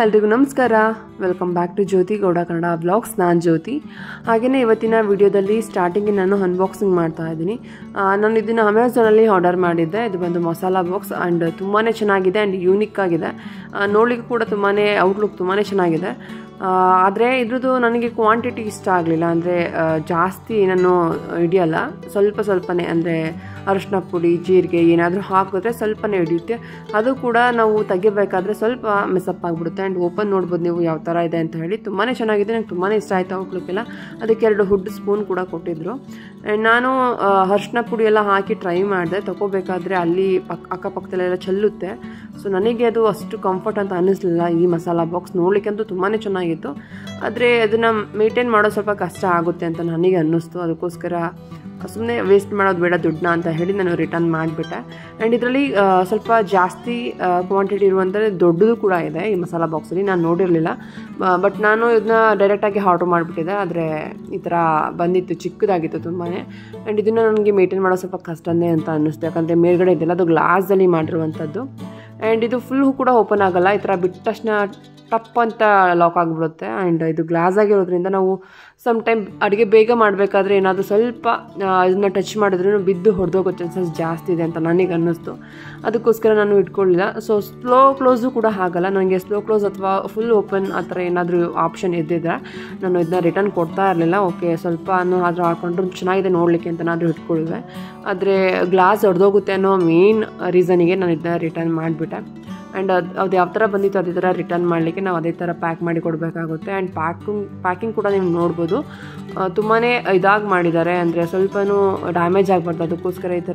ಎಲ್ರಿಗೂ ನಮಸ್ಕಾರ welcome back to Jyothi Gowda Kannada vlogs ನಾನು ಜ್ಯೋತಿ ಹಾಗೆಯೇ ಇವತ್ತಿನ ವಿಡಿಯೋದಲ್ಲಿ ಸ್ಟಾರ್ಟಿಂಗಿಗೆ ನಾನು ಅನ್ಬಾಕ್ಸಿಂಗ್ ಮಾಡ್ತಾ ಇದ್ದೀನಿ ಆ, ನಾನು ಇದನ್ನು ಅಮೆಝಾನಲ್ಲಿ ಆರ್ಡರ್ ಮಾಡಿದ್ದೆ ಇದು ಬಂದು ಮಸಾಲಾ ಬಾಕ್ಸ್ ಆ್ಯಂಡ್ ತುಂಬಾ ಚೆನ್ನಾಗಿದೆ ಆ್ಯಂಡ್ ಯೂನಿಕ್ ಆಗಿದೆ ಆ, ನೋಡ್ಲಿಕ್ಕೂ ಕೂಡ ತುಂಬಾ ಔಟ್ಲುಕ್ ತುಂಬಾ ಚೆನ್ನಾಗಿದೆ ಆದರೆ ಇದ್ರದ್ದು ನನಗೆ ಕ್ವಾಂಟಿಟಿ ಇಷ್ಟ ಆಗಲಿಲ್ಲ ಅಂದರೆ ಜಾಸ್ತಿ ನಾನು ಹಿಡಿಯಲ್ಲ ಸ್ವಲ್ಪ ಸ್ವಲ್ಪನೇ ಅಂದರೆ ಅರಿಶಿನ ಪುಡಿ ಜೀರಿಗೆ ಏನಾದರೂ ಹಾಕಿದ್ರೆ ಸ್ವಲ್ಪನೇ ಹಿಡಿಯುತ್ತೆ ಅದು ಕೂಡ ನಾವು ತೆಗಿಬೇಕಾದ್ರೆ ಸ್ವಲ್ಪ ಮಿಸಪ್ ಆಗಿಬಿಡುತ್ತೆ ಆ್ಯಂಡ್ ಓಪನ್ ನೋಡ್ಬೋದು ನೀವು ಯಾವ ಥರ ಇದೆ ಅಂತ ಹೇಳಿ ತುಂಬಾ ಚೆನ್ನಾಗಿದೆ ನಂಗೆ ತುಂಬಾ ಇಷ್ಟ ಆಯಿತು ಔಟ್ಲುಕ್ಕೆಲ್ಲ ಅದಕ್ಕೆ ಎರಡು ಹುಡ್ ಸ್ಪೂನ್ ಕೂಡ ಕೊಟ್ಟಿದ್ರು ಆ್ಯಂಡ್ ನಾನು ಅರಿಶಿನ ಪುಡಿ ಎಲ್ಲ ಹಾಕಿ ಟ್ರೈ ಮಾಡಿದೆ ತಗೋಬೇಕಾದ್ರೆ ಅಲ್ಲಿ ಪಕ್ ಅಕ್ಕಪಕ್ಕದಲ್ಲೆಲ್ಲ ಚೆಲ್ಲುತ್ತೆ ಸೊ ನನಗೆ ಅದು ಅಷ್ಟು ಕಂಫರ್ಟ್ ಅಂತ ಅನ್ನಿಸ್ಲಿಲ್ಲ ಈ ಮಸಾಲ ಬಾಕ್ಸ್ ನೋಡ್ಲಿಕ್ಕಂತೂ ತುಂಬಾ ಚೆನ್ನಾಗಿತ್ತು ಆದರೆ ಅದನ್ನು ಮೇಂಟೈನ್ ಮಾಡೋದು ಸ್ವಲ್ಪ ಕಷ್ಟ ಆಗುತ್ತೆ ಅಂತ ನನಗೆ ಅನ್ನಿಸ್ತು ಅದಕ್ಕೋಸ್ಕರ ಸುಮ್ಮನೆ ವೇಸ್ಟ್ ಮಾಡೋದು ಬೇಡ ದುಡ್ಡನ್ನ ಅಂತ ಹೇಳಿ ನಾನು ರಿಟರ್ನ್ ಮಾಡಿಬಿಟ್ಟೆ ಆ್ಯಂಡ್ ಇದರಲ್ಲಿ ಸ್ವಲ್ಪ ಜಾಸ್ತಿ ಕ್ವಾಂಟಿಟಿ ಇರುವಂಥ ದೊಡ್ಡದು ಕೂಡ ಇದೆ ಈ ಮಸಾಲ ಬಾಕ್ಸಲ್ಲಿ ನಾನು ನೋಡಿರಲಿಲ್ಲ ಬಟ್ ನಾನು ಇದನ್ನ ಡೈರೆಕ್ಟಾಗಿ ಆರ್ಡ್ರ್ ಮಾಡಿಬಿಟ್ಟಿದ್ದೆ ಆದರೆ ಈ ಥರ ಬಂದಿತ್ತು ಚಿಕ್ಕದಾಗಿತ್ತು ತುಂಬಾ ಆ್ಯಂಡ್ ಇದನ್ನು ನನಗೆ ಮೇಂಟೈನ್ ಮಾಡೋದು ಸ್ವಲ್ಪ ಕಷ್ಟನೇ ಅಂತ ಅನ್ನಿಸ್ತು ಯಾಕಂದರೆ ಮೇಲ್ಗಡೆ ಇದೆಲ್ಲ ಅದು ಗ್ಲಾಸಲ್ಲಿ ಮಾಡಿರುವಂಥದ್ದು ಆ್ಯಂಡ್ ಇದು ಫುಲ್ ಕೂಡ ಓಪನ್ ಆಗಲ್ಲ ಈ ಥರ ಬಿಟ್ಟ ತಕ್ಷಣ ಟಪ್ ಅಂತ ಲಾಕ್ ಆಗಿಬಿಡುತ್ತೆ ಆ್ಯಂಡ್ ಇದು ಗ್ಲಾಸ್ ಆಗಿರೋದ್ರಿಂದ ನಾವು ಸಮ್ ಟೈಮ್ ಅಡುಗೆ ಬೇಗ ಮಾಡಬೇಕಾದ್ರೆ ಏನಾದರೂ ಸ್ವಲ್ಪ ಇದನ್ನ ಟಚ್ ಮಾಡಿದ್ರೂ ಬಿದ್ದು ಹೊಡೆದೋಗೋ ಚಾನ್ಸಸ್ ಜಾಸ್ತಿ ಇದೆ ಅಂತ ನನಗೆ ಅನ್ನಿಸ್ತು ಅದಕ್ಕೋಸ್ಕರ ನಾನು ಇಟ್ಕೊಳ್ಳಿಲ್ಲ ಸೊ ಸ್ಲೋ ಕ್ಲೋಸು ಕೂಡ ಆಗಲ್ಲ ನನಗೆ ಸ್ಲೋ ಕ್ಲೋಸ್ ಅಥವಾ ಫುಲ್ ಓಪನ್ ಆ ಥರ ಏನಾದರೂ ಆಪ್ಷನ್ ಇದ್ದಿದ್ರೆ ನಾನು ಇದನ್ನ ರಿಟರ್ನ್ ಕೊಡ್ತಾ ಇರಲಿಲ್ಲ ಓಕೆ ಸ್ವಲ್ಪ ಆದರೂ ಹಾಕೊಂಡ್ರು ಚೆನ್ನಾಗಿದೆ ನೋಡಲಿಕ್ಕೆ ಅಂತ ನಾದರೂ ಇಟ್ಕೊಳ್ಳುವೆ ಆದರೆ ಗ್ಲಾಸ್ ಹೊಡೆದೋಗುತ್ತೆ ಅನ್ನೋ ಮೇನ್ ರೀಸನಿಗೆ ನಾನು ಇದನ್ನ ರಿಟರ್ನ್ ಮಾಡಿಬಿಟ್ಟೆ ಆ್ಯಂಡ್ ಅದು ಅದು ಯಾವ ಥರ ಬಂದಿತ್ತು ಅದೇ ಥರ ರಿಟರ್ನ್ ಮಾಡಲಿಕ್ಕೆ ನಾವು ಅದೇ ಥರ ಪ್ಯಾಕ್ ಮಾಡಿ ಕೊಡಬೇಕಾಗುತ್ತೆ ಆ್ಯಂಡ್ ಪ್ಯಾಕಿಂಗ್ ಪ್ಯಾಕಿಂಗ್ ಕೂಡ ನೀವು ನೋಡ್ಬೋದು ತುಂಬಾ ಇದಾಗಿ ಮಾಡಿದ್ದಾರೆ ಅಂದರೆ ಸ್ವಲ್ಪನೂ ಡ್ಯಾಮೇಜ್ ಆಗಬಾರ್ದು ಅದಕ್ಕೋಸ್ಕರ ಈ ಥರ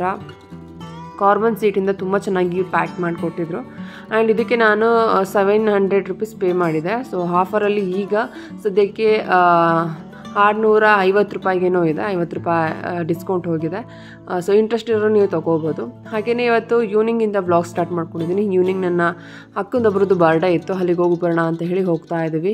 ಕಾರ್ಬನ್ ಸೀಟಿಂದ ತುಂಬ ಚೆನ್ನಾಗಿ ಪ್ಯಾಕ್ ಮಾಡಿಕೊಟ್ಟಿದ್ರು ಆ್ಯಂಡ್ ಇದಕ್ಕೆ ನಾನು ಸೆವೆನ್ ಹಂಡ್ರೆಡ್ ರುಪೀಸ್ ಪೇ ಮಾಡಿದೆ ಸೊ ಆಫರಲ್ಲಿ ಈಗ ಸದ್ಯಕ್ಕೆ ಆರುನೂರ ಐವತ್ತು ರೂಪಾಯಿಗೇನೋ ಇದೆ ಐವತ್ತು ರೂಪಾಯಿ ಡಿಸ್ಕೌಂಟ್ ಹೋಗಿದೆ ಸೊ ಇಂಟ್ರೆಸ್ಟ್ ಇರೋ ನೀವು ತೊಗೋಬೋದು ಹಾಗೆಯೇ ಇವತ್ತು ಈವ್ನಿಂಗಿಂದ ಬ್ಲಾಗ್ ಸ್ಟಾರ್ಟ್ ಮಾಡ್ಕೊಂಡಿದ್ದೀನಿ ಈವ್ನಿಂಗ್ ನನ್ನ ಅಕ್ಕಂದೊಬ್ರದ್ದು ಬರ್ಡೇ ಇತ್ತು ಅಲ್ಲಿಗೆ ಹೋಗಿ ಬರೋಣ ಅಂತ ಹೇಳಿ ಹೋಗ್ತಾ ಇದ್ದೀವಿ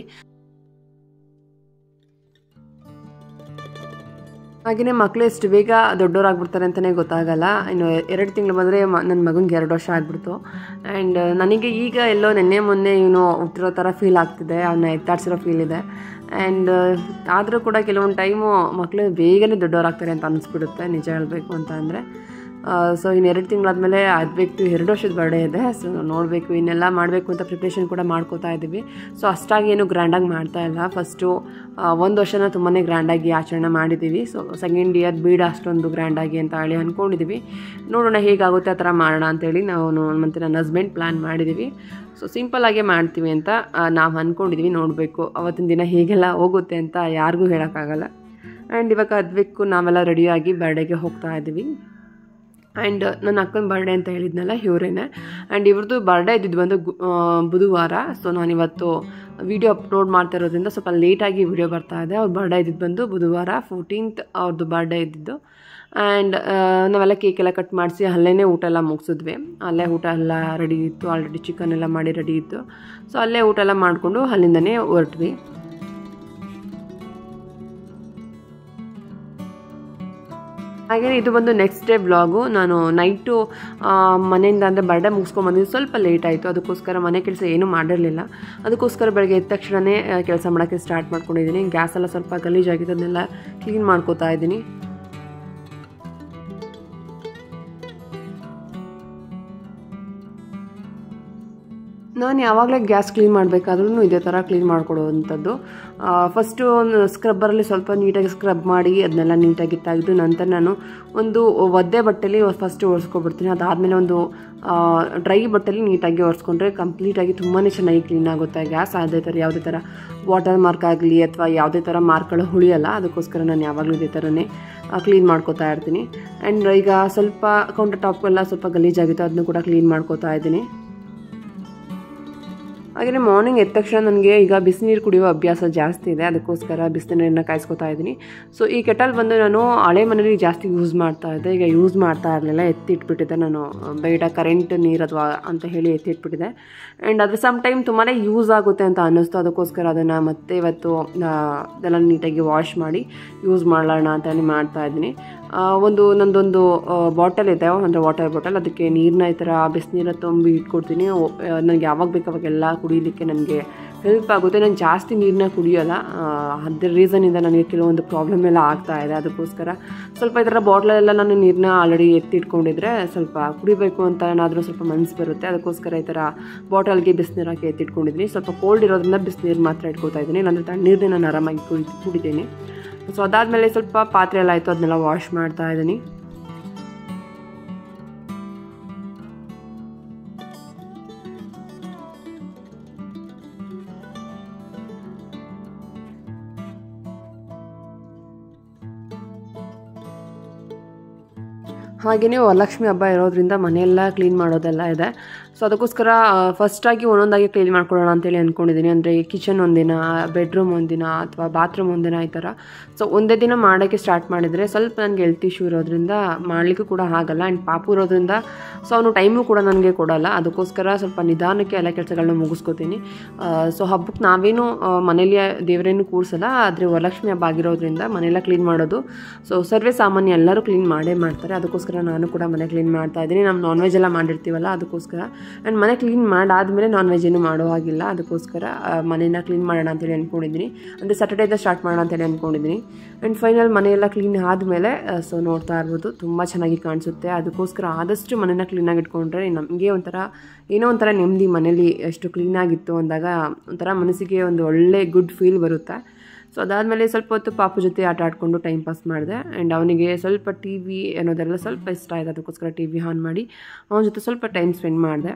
ಹಾಗೆಯೇ ಮಕ್ಕಳು ಎಷ್ಟು ಬೇಗ ದೊಡ್ಡವರಾಗ್ಬಿಡ್ತಾರೆ ಅಂತಲೇ ಗೊತ್ತಾಗಲ್ಲ ಇನ್ನು ಎರಡು ತಿಂಗಳು ಬಂದರೆ ಮ ನನ್ನ ಮಗನಿಗೆ ಎರಡು ವರ್ಷ ಆಗಿಬಿಡ್ತು ಆ್ಯಂಡ್ ನನಗೆ ಈಗ ಎಲ್ಲೋ ನಿನ್ನೆ ಮೊನ್ನೆ ಇವನು ಹುಟ್ಟಿರೋ ಥರ ಫೀಲ್ ಆಗ್ತಿದೆ ಅವನ್ನ ಎತ್ತಾಡ್ಸಿರೋ ಫೀಲ್ ಇದೆ ಆ್ಯಂಡ್ ಆದರೂ ಕೂಡ ಕೆಲವೊಂದು ಟೈಮು ಮಕ್ಕಳು ಬೇಗನೆ ದೊಡ್ಡವರಾಗ್ತಾರೆ ಅಂತ ಅನಿಸ್ಬಿಡುತ್ತೆ ನಿಜ ಹೇಳಬೇಕು ಅಂತ ಅಂದರೆ ಸೊ ಇನ್ನು ಎರಡು ತಿಂಗಳಾದಮೇಲೆ ಅದಬೇಕು ಎರಡು ವರ್ಷದ ಬರ್ಡೇ ಇದೆ ಸೊ ನೋಡಬೇಕು ಇನ್ನೆಲ್ಲ ಮಾಡಬೇಕು ಅಂತ ಪ್ರಿಪ್ರೇಷನ್ ಕೂಡ ಮಾಡ್ಕೋತಾ ಇದ್ದೀವಿ ಸೊ ಅಷ್ಟಾಗಿ ಏನು ಗ್ರ್ಯಾಂಡಾಗಿ ಮಾಡ್ತಾ ಇಲ್ಲ ಫಸ್ಟು ಒಂದು ವರ್ಷನ ತುಂಬಾ ಗ್ರ್ಯಾಂಡಾಗಿ ಆಚರಣೆ ಮಾಡಿದ್ದೀವಿ ಸೊ ಸೆಕೆಂಡ್ ಇಯರ್ ಬೀಡ ಅಷ್ಟೊಂದು ಗ್ರ್ಯಾಂಡಾಗಿ ಅಂತ ಹೇಳಿ ಅಂದ್ಕೊಂಡಿದ್ದೀವಿ ನೋಡೋಣ ಹೇಗಾಗುತ್ತೆ ಆ ಥರ ಮಾಡೋಣ ಅಂತೇಳಿ ನಾವು ಮತ್ತು ನನ್ನ ಹಸ್ಬೆಂಡ್ ಪ್ಲ್ಯಾನ್ ಮಾಡಿದ್ದೀವಿ ಸೊ ಸಿಂಪಲ್ಲಾಗೇ ಮಾಡ್ತೀವಿ ಅಂತ ನಾವು ಅಂದ್ಕೊಂಡಿದ್ದೀವಿ ನೋಡಬೇಕು ಅವತ್ತಿನ ದಿನ ಹೇಗೆಲ್ಲ ಹೋಗುತ್ತೆ ಅಂತ ಯಾರಿಗೂ ಹೇಳೋಕ್ಕಾಗಲ್ಲ ಆ್ಯಂಡ್ ಇವಾಗ ಅದಬೇಕು ನಾವೆಲ್ಲ ರೆಡಿಯಾಗಿ ಬರ್ಡೇಗೆ ಹೋಗ್ತಾ ಇದ್ದೀವಿ ಆ್ಯಂಡ್ ನನ್ನ ಅಕ್ಕನ ಬರ್ಡೇ ಅಂತ ಹೇಳಿದ್ನಲ್ಲ ಇವರೇನೆ ಆ್ಯಂಡ್ ಇವ್ರದ್ದು ಬರ್ಡೇ ಇದ್ದಿದ್ದು ಬಂದು ಗು- ಆ, ಬುಧವಾರ ಸೊ ನಾನಿವತ್ತು ವಿಡಿಯೋ ಅಪ್ಲೋಡ್ ಮಾಡ್ತಾ ಇರೋದ್ರಿಂದ ಸ್ವಲ್ಪ ಲೇಟಾಗಿ ವಿಡಿಯೋ ಬರ್ತಾ ಇದೆ ಅವ್ರ ಬರ್ಡೇ ಇದ್ದಿದ್ದು ಬಂದು ಬುಧವಾರ ಫೋರ್ಟೀನ್ತ್ ಅವ್ರದ್ದು ಬರ್ಡೇ ಇದ್ದಿದ್ದು ಆ್ಯಂಡ್ ನಾವೆಲ್ಲ ಕೇಕ್ ಎಲ್ಲ ಕಟ್ ಮಾಡಿಸಿ ಅಲ್ಲೇ ಊಟ ಎಲ್ಲ ಮುಗಿಸಿದ್ವಿ ಅಲ್ಲೇ ಊಟ ಎಲ್ಲ ರೆಡಿ ಇತ್ತು ಆಲ್ರೆಡಿ ಚಿಕನ್ ಎಲ್ಲ ಮಾಡಿ ರೆಡಿ ಇತ್ತು ಸೊ ಅಲ್ಲೇ ಊಟ ಎಲ್ಲ ಮಾಡಿಕೊಂಡು ಅಲ್ಲಿಂದನೇ ಹೊರಟ್ವಿ ಹಾಗೆ ಇದು ಬಂದು ನೆಕ್ಸ್ಟ್ ಡೇ ಬ್ಲಾಗು ನಾನು ನೈಟು ಮನೆಯಿಂದ ಅಂದರೆ ಬರ್ಡೇ ಮುಗಿಸ್ಕೊಂಡು ಬಂದಿದ್ದು ಸ್ವಲ್ಪ ಲೇಟ್ ಆಯಿತು ಅದಕ್ಕೋಸ್ಕರ ಮನೆ ಕೆಲಸ ಏನೂ ಮಾಡಿರಲಿಲ್ಲ ಅದಕ್ಕೋಸ್ಕರ ಬೆಳಗ್ಗೆ ಎದ್ದ ತಕ್ಷಣವೇ ಕೆಲಸ ಮಾಡೋಕ್ಕೆ ಸ್ಟಾರ್ಟ್ ಮಾಡ್ಕೊಂಡಿದ್ದೀನಿ ಗ್ಯಾಸ್ ಎಲ್ಲ ಸ್ವಲ್ಪ ಗಲೀಜಾಗಿತ್ತು ಅದನ್ನೆಲ್ಲ ಕ್ಲೀನ್ ಮಾಡ್ಕೋತಾ ಇದ್ದೀನಿ ನಾನು ಯಾವಾಗಲೇ ಗ್ಯಾಸ್ ಕ್ಲೀನ್ ಮಾಡಬೇಕಾದ್ರೂ ಇದೇ ಥರ ಕ್ಲೀನ್ ಮಾಡ್ಕೊಡೋವಂಥದ್ದು ಫಸ್ಟು ಒಂದು ಸ್ಕ್ರಬ್ಬರಲ್ಲಿ ಸ್ವಲ್ಪ ನೀಟಾಗಿ ಸ್ಕ್ರಬ್ ಮಾಡಿ ಅದನ್ನೆಲ್ಲ ನೀಟಾಗಿ ತೆಗೆದು ನಂತರ ನಾನು ಒಂದು ಒದ್ದೆ ಬಟ್ಟೆಲಿ ಫಸ್ಟ್ ಒರೆಸ್ಕೊಬಿಡ್ತೀನಿ ಅದಾದಮೇಲೆ ಒಂದು ಡ್ರೈ ಬಟ್ಟೆಲಿ ನೀಟಾಗಿ ಒರೆಸ್ಕೊಂಡ್ರೆ ಕಂಪ್ಲೀಟಾಗಿ ತುಂಬಾ ಚೆನ್ನಾಗಿ ಕ್ಲೀನ್ ಆಗುತ್ತೆ ಗ್ಯಾಸ್ ಅದೇ ಥರ ಯಾವುದೇ ಥರ ವಾಟರ್ ಮಾರ್ಕ್ ಆಗಲಿ ಅಥವಾ ಯಾವುದೇ ಥರ ಮಾರ್ಕ್ಗಳು ಉಳಿಯಲ್ಲ ಅದಕ್ಕೋಸ್ಕರ ನಾನು ಯಾವಾಗಲೂ ಇದೇ ಥರನೇ ಕ್ಲೀನ್ ಮಾಡ್ಕೋತಾ ಇರ್ತೀನಿ ಆ್ಯಂಡ್ ಈಗ ಸ್ವಲ್ಪ ಕೌಂಟರ್ ಟಾಪ್ ಎಲ್ಲ ಸ್ವಲ್ಪ ಗಲೀಜಾಗಿತ್ತು ಅದನ್ನು ಕೂಡ ಕ್ಲೀನ್ ಮಾಡ್ಕೋತಾ ಇದ್ದೀನಿ ಹಾಗೆಯೇ ಮಾರ್ನಿಂಗ್ ಎದ್ದ ತಕ್ಷಣ ನನಗೆ ಈಗ ಬಿಸಿನೀರು ಕುಡಿಯೋ ಅಭ್ಯಾಸ ಜಾಸ್ತಿ ಇದೆ ಅದಕ್ಕೋಸ್ಕರ ಬಿಸಿನೀರನ್ನ ಕಾಯಿಸ್ಕೊತಾ ಇದ್ದೀನಿ ಸೊ ಈ ಕೆಟಲ್ ಬಂದು ನಾನು ಹಳೆ ಮನೇಲಿ ಜಾಸ್ತಿ ಯೂಸ್ ಮಾಡ್ತಾ ಇದ್ದೆ ಈಗ ಯೂಸ್ ಮಾಡ್ತಾ ಇರಲಿಲ್ಲ ಎತ್ತಿಟ್ಬಿಟ್ಟಿದ್ದೆ ನಾನು ಬೇಡ ಕರೆಂಟ್ ನೀರು ಅಥವಾ ಅಂತ ಹೇಳಿ ಎತ್ತಿಟ್ಬಿಟ್ಟಿದ್ದೆ ಆ್ಯಂಡ್ ಅದು ಸಮ್ ಟೈಮ್ ತುಂಬಾ ಯೂಸ್ ಆಗುತ್ತೆ ಅಂತ ಅನ್ನಿಸ್ತು ಅದಕ್ಕೋಸ್ಕರ ಅದನ್ನು ಮತ್ತೆ ಇವತ್ತು ಆ, ಅದೆಲ್ಲ ನೀಟಾಗಿ ವಾಶ್ ಮಾಡಿ ಯೂಸ್ ಮಾಡೋಣ ಅಂತ ಮಾಡ್ತಾ ಇದ್ದೀನಿ ಆ, ಒಂದು ನಂದೊಂದು ಬಾಟಲ್ ಇದೆ ಅಂದರೆ ವಾಟರ್ ಬಾಟಲ್ ಅದಕ್ಕೆ ನೀರನ್ನ ಈ ಥರ ಬಿಸಿನೀರ ತುಂಬಿ ಇಟ್ಕೊಡ್ತೀನಿ ನನಗೆ ಯಾವಾಗ ಬೇಕು ಅವಾಗೆಲ್ಲ ಕುಡಿಲಿಕ್ಕೆ ನನಗೆ ಹೆಲ್ಪ್ ಆಗುತ್ತೆ ನಾನು ಜಾಸ್ತಿ ನೀರನ್ನ ಕುಡಿಯೋಲ್ಲ ಆ, ಅದ್ರ ರೀಸನಿಂದ ನನಗೆ ಕೆಲವೊಂದು ಪ್ರಾಬ್ಲಮ್ ಎಲ್ಲ ಆಗ್ತಾ ಇದೆ ಅದಕ್ಕೋಸ್ಕರ ಸ್ವಲ್ಪ ಈ ಥರ ಬಾಟ್ಲೆಲ್ಲ ನಾನು ನೀರನ್ನ ಆಲ್ರೆಡಿ ಎತ್ತಿಟ್ಕೊಂಡಿದ್ರೆ ಸ್ವಲ್ಪ ಕುಡಿಬೇಕು ಅಂತ ಏನಾದರೂ ಸ್ವಲ್ಪ ಮನಸ್ಸು ಬರುತ್ತೆ ಅದಕ್ಕೋಸ್ಕರ ಈ ಥರ ಬಾಟಲ್ಗೆ ಬಿಸಿನೀರು ಹಾಕಿ ಎತ್ತಿಟ್ಕೊಂಡಿದ್ದೀನಿ ಸ್ವಲ್ಪ ಕೋಲ್ಡ್ ಇರೋದ್ರಿಂದ ಬಿಸಿನೀರು ಮಾತ್ರ ಇಟ್ಕೊತಾ ಇದ್ದೀನಿ ಇಲ್ಲಾಂದರೆ ತಣ್ಣೀರನ್ನೇ ನಾನು ಆರಾಮಾಗಿ ಕುಡಿ ಕುಡಿತೀನಿ ಸೊ ಅದಾದಮೇಲೆ ಸ್ವಲ್ಪ ಪಾತ್ರೆ ಎಲ್ಲ ಆಯಿತು ಅದನ್ನೆಲ್ಲ ವಾಶ್ ಮಾಡ್ತಾ ಇದ್ದೀನಿ ಹಾಗೆಯೇ ವರಲಕ್ಷ್ಮಿ ಹಬ್ಬ ಇರೋದ್ರಿಂದ ಮನೆಯೆಲ್ಲ ಕ್ಲೀನ್ ಮಾಡೋದೆಲ್ಲ ಇದೆ ಸೊ ಅದಕ್ಕೋಸ್ಕರ ಫಸ್ಟಾಗಿ ಒಂದೊಂದಾಗಿ ಕ್ಲೀನ್ ಮಾಡ್ಕೊಳ್ಳೋಣ ಅಂತೇಳಿ ಅಂದ್ಕೊಂಡಿದ್ದೀನಿ ಅಂದರೆ ಕಿಚನ್ ಒಂದಿನ ಬೆಡ್ರೂಮ್ ಒಂದಿನ ಅಥವಾ ಬಾತ್ರೂಮ್ ಒಂದಿನ ಈ ಥರ ಸೊ ಒಂದೇ ದಿನ ಮಾಡೋಕ್ಕೆ ಸ್ಟಾರ್ಟ್ ಮಾಡಿದರೆ ಸ್ವಲ್ಪ ನನಗೆ ಹೆಲ್ತ್ ಇಶ್ಯೂ ಇರೋದ್ರಿಂದ ಮಾಡಲಿಕ್ಕೂ ಕೂಡ ಆಗಲ್ಲ ಆ್ಯಂಡ್ ಪಾಪು ಇರೋದ್ರಿಂದ ಸೊ ಅವನು ಟೈಮು ಕೂಡ ನನಗೆ ಕೊಡಲ್ಲ ಅದಕ್ಕೋಸ್ಕರ ಸ್ವಲ್ಪ ನಿಧಾನಕ್ಕೆ ಎಲ್ಲ ಕೆಲಸಗಳನ್ನ ಮುಗಿಸ್ಕೋತೀನಿ ಸೊ ಹಬ್ಬಕ್ಕೆ ನಾವೇನು ಆ, ಮನೇಲಿ ದೇವರೇನು ಕೂರಿಸಲ್ಲ ಆದರೆ ವರಲಕ್ಷ್ಮಿ ಹಬ್ಬ ಆಗಿರೋದ್ರಿಂದ ಮನೆಯೆಲ್ಲ ಕ್ಲೀನ್ ಮಾಡೋದು ಸೊ ಸರ್ವೇ ಸಾಮಾನ್ಯ ಎಲ್ಲರೂ ಕ್ಲೀನ್ ಮಾಡೇ ಮಾಡ್ತಾರೆ ಅದಕ್ಕೋಸ್ಕರ ನಾನು ಕೂಡ ಮನೆ ಕ್ಲೀನ್ ಮಾಡ್ತಾ ಇದ್ದೀನಿ ನಾವು ನಾನ್ ವೆಜ್ ಎಲ್ಲ ಮಾಡಿರ್ತೀವಲ್ಲ ಅದಕ್ಕೋಸ್ಕರ ಆ್ಯಂಡ್ ಮನೆ ಕ್ಲೀನ್ ಮಾಡಾದಮೇಲೆ ನಾನ್ ವೆಜ್ ಏನು ಮಾಡೋ ಹಾಗಿಲ್ಲ ಅದಕ್ಕೋಸ್ಕರ ಆ, ಮನೆನ ಕ್ಲೀನ್ ಮಾಡೋಣ ಅಂತೇಳಿ ಅಂದ್ಕೊಂಡಿದ್ದೀನಿ ಅಂದರೆ ಸ್ಯಾಟರ್ಡೇದ ಸ್ಟಾರ್ಟ್ ಮಾಡೋಣ ಅಂತೇಳಿ ಅಂದ್ಕೊಂಡಿದ್ದೀನಿ ಆ್ಯಂಡ್ ಫೈನಲ್ ಮನೆಯೆಲ್ಲ ಕ್ಲೀನ್ ಆದಮೇಲೆ ಸೊ ನೋಡ್ತಾ ಇರ್ಬೋದು ತುಂಬ ಚೆನ್ನಾಗಿ ಕಾಣಿಸುತ್ತೆ ಅದಕ್ಕೋಸ್ಕರ ಆದಷ್ಟು ಮನೆನ ಕ್ಲೀನಾಗಿ ಇಟ್ಕೊಂಡ್ರೆ ನಮಗೆ ಒಂಥರ ಏನೋ ಒಂಥರ ನೆಮ್ಮದಿ ಮನೇಲಿ ಎಷ್ಟು ಕ್ಲೀನಾಗಿತ್ತು ಅಂದಾಗ ಒಂಥರ ಮನಸ್ಸಿಗೆ ಒಂದು ಒಳ್ಳೆ ಗುಡ್ ಫೀಲ್ ಬರುತ್ತೆ ಸೊ ಅದಾದಮೇಲೆ ಸ್ವಲ್ಪ ಹೊತ್ತು ಪಾಪು ಜೊತೆ ಆಟ ಆಡಿಕೊಂಡು ಟೈಮ್ ಪಾಸ್ ಮಾಡಿದೆ ಆ್ಯಂಡ್ ಅವನಿಗೆ ಸ್ವಲ್ಪ ಟಿ ವಿ ಅನ್ನೋದೆಲ್ಲ ಸ್ವಲ್ಪ ಇಷ್ಟ ಆಯಿತು ಅದಕ್ಕೋಸ್ಕರ ಟಿ ವಿ ಆನ್ ಮಾಡಿ ಅವನ ಜೊತೆ ಸ್ವಲ್ಪ ಟೈಮ್ ಸ್ಪೆಂಡ್ ಮಾಡಿದೆ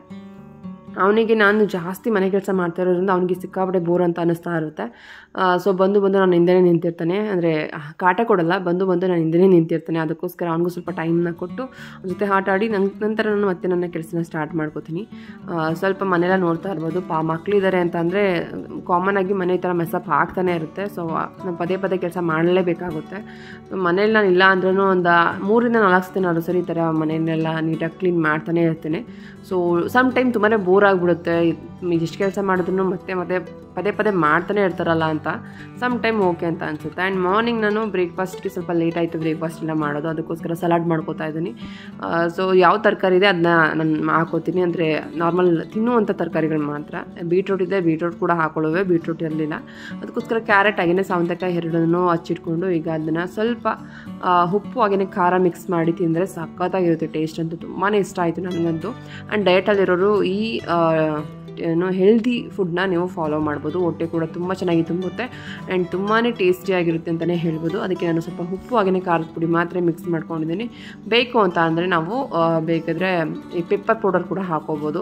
ಅವನಿಗೆ ನಾನು ಜಾಸ್ತಿ ಮನೆ ಕೆಲಸ ಮಾಡ್ತಾ ಇರೋದ್ರಿಂದ ಅವನಿಗೆ ಸಿಕ್ಕಾಪಟ್ಟೆ ಬೋರ್ ಅಂತ ಅನ್ನಿಸ್ತಾ ಇರುತ್ತೆ ಸೊ ಬಂದು ಬಂದು ನಾನು ಹಿಂದೆನೇ ನಿಂತಿರ್ತಾನೆ ಅಂದರೆ ಕಾಟ ಕೊಡಲ್ಲ ಬಂದು ಬಂದು ನಾನು ಹಿಂದೆನೇ ನಿಂತಿರ್ತಾನೆ ಅದಕ್ಕೋಸ್ಕರ ಅವನಿಗೂ ಸ್ವಲ್ಪ ಟೈಮ್ನ ಕೊಟ್ಟು ಅವ್ನ ಜೊತೆ ಆಟ ಆಡಿ ನಂಗೆ ನಂತರ ನಾನು ಮತ್ತೆ ನನ್ನ ಕೆಲಸನ ಸ್ಟಾರ್ಟ್ ಮಾಡ್ಕೋತೀನಿ ಆ, ಸ್ವಲ್ಪ ಮನೆಲ್ಲ ನೋಡ್ತಾ ಇರ್ಬೋದು ಪಾ ಮಕ್ಕಳಿದ್ದಾರೆ ಅಂತ ಅಂದರೆ ಕಾಮನ್ ಆಗಿ ಮನೆ ಈ ಥರ ಮೆಸಪ್ ಆಗ್ತಾನೆ ಇರುತ್ತೆ ಸೊ ನಾನು ಪದೇ ಪದೇ ಕೆಲಸ ಮಾಡಲೇಬೇಕಾಗುತ್ತೆ ಮನೇಲಿ ನಾನು ಇಲ್ಲ ಅಂದ್ರೂ ಒಂದು ಮೂರಿಂದ ನಾಲ್ಕು ದಿನ ಆದರೂ ಸರಿ ಈ ಥರ ಮನೆಯನ್ನೆಲ್ಲ ನೀಟಾಗಿ ಕ್ಲೀನ್ ಮಾಡ್ತಾನೆ ಇರ್ತೀನಿ ಸೊ ಸಮ್ ಟೈಮ್ ತುಂಬಾ ಬೋರ್ ಆಗಿಬಿಡುತ್ತೆ ಎಷ್ಟು ಕೆಲಸ ಮಾಡಿದ್ರು ಮತ್ತೆ ಮತ್ತೆ ಪದೇ ಪದೇ ಮಾಡ್ತಾನೆ ಇರ್ತಾರಲ್ಲ ಅಂತ ಸಮ್ ಟೈಮ್ ಓಕೆ ಅಂತ ಅನಿಸುತ್ತೆ ಆ್ಯಂಡ್ ಮಾರ್ನಿಂಗ್ ನಾನು ಬ್ರೇಕ್ಫಾಸ್ಟ್ಗೆ ಸ್ವಲ್ಪ ಲೇಟ್ ಆಯಿತು ಬ್ರೇಕ್ಫಾಸ್ಟ್ ಎಲ್ಲ ಮಾಡೋದು ಅದಕ್ಕೋಸ್ಕರ ಸಲಾಡ್ ಮಾಡ್ಕೋತಾ ಇದ್ದೀನಿ ಸೊ ಯಾವ ತರಕಾರಿ ಇದೆ ಅದನ್ನ ನಾನು ಹಾಕೋತೀನಿ ಅಂದರೆ ನಾರ್ಮಲ್ ತಿನ್ನುವಂಥ ತರಕಾರಿಗಳು ಮಾತ್ರ ಬೀಟ್ರೂಟ್ ಇದೆ ಬೀಟ್ರೂಟ್ ಕೂಡ ಹಾಕೊಳ್ಳುವೆ ಬೀಟ್ರೂಟ್ ಇರಲಿಲ್ಲ ಅದಕ್ಕೋಸ್ಕರ ಕ್ಯಾರೆಟ್ ಹಾಗೆಯೇ ಸೌಂತೆಕಾಯಿ ಎರಡನ್ನೂ ಹಚ್ಚಿಟ್ಕೊಂಡು ಈಗ ಅದನ್ನು ಸ್ವಲ್ಪ ಆ, ಉಪ್ಪು ಹಾಗೆಯೇ ಖಾರ ಮಿಕ್ಸ್ ಮಾಡಿ ತಿಂದರೆ ಸಖತ್ತಾಗಿರುತ್ತೆ ಟೇಸ್ಟ್ ಅಂತೂ ತುಂಬಾ ಇಷ್ಟ ಆಯಿತು ನನಗಂತೂ ಆ್ಯಂಡ್ ಡಯಟಲ್ಲಿರೋರು ಈ ಆ, ಏನು ಹೆಲ್ದಿ ಫುಡ್ನ ನೀವು ಫಾಲೋ ಮಾಡ್ಬೋದು ಹೊಟ್ಟೆ ಕೂಡ ತುಂಬ ಚೆನ್ನಾಗಿ ತುಂಬುತ್ತೆ ಆ್ಯಂಡ್ ತುಂಬಾ ಟೇಸ್ಟಿಯಾಗಿರುತ್ತೆ ಅಂತಲೇ ಹೇಳ್ಬೋದು ಅದಕ್ಕೆ ನಾನು ಸ್ವಲ್ಪ ಉಪ್ಪು ಹಾಗೆಯೇ ಖಾರದ ಪುಡಿ ಮಾತ್ರ ಮಿಕ್ಸ್ ಮಾಡ್ಕೊಂಡಿದ್ದೀನಿ ಬೇಕು ಅಂತ ಅಂದರೆ ನಾವು ಆ, ಬೇಕಾದರೆ ಈ ಪೆಪ್ಪರ್ ಪೌಡರ್ ಕೂಡ ಹಾಕೋಬೋದು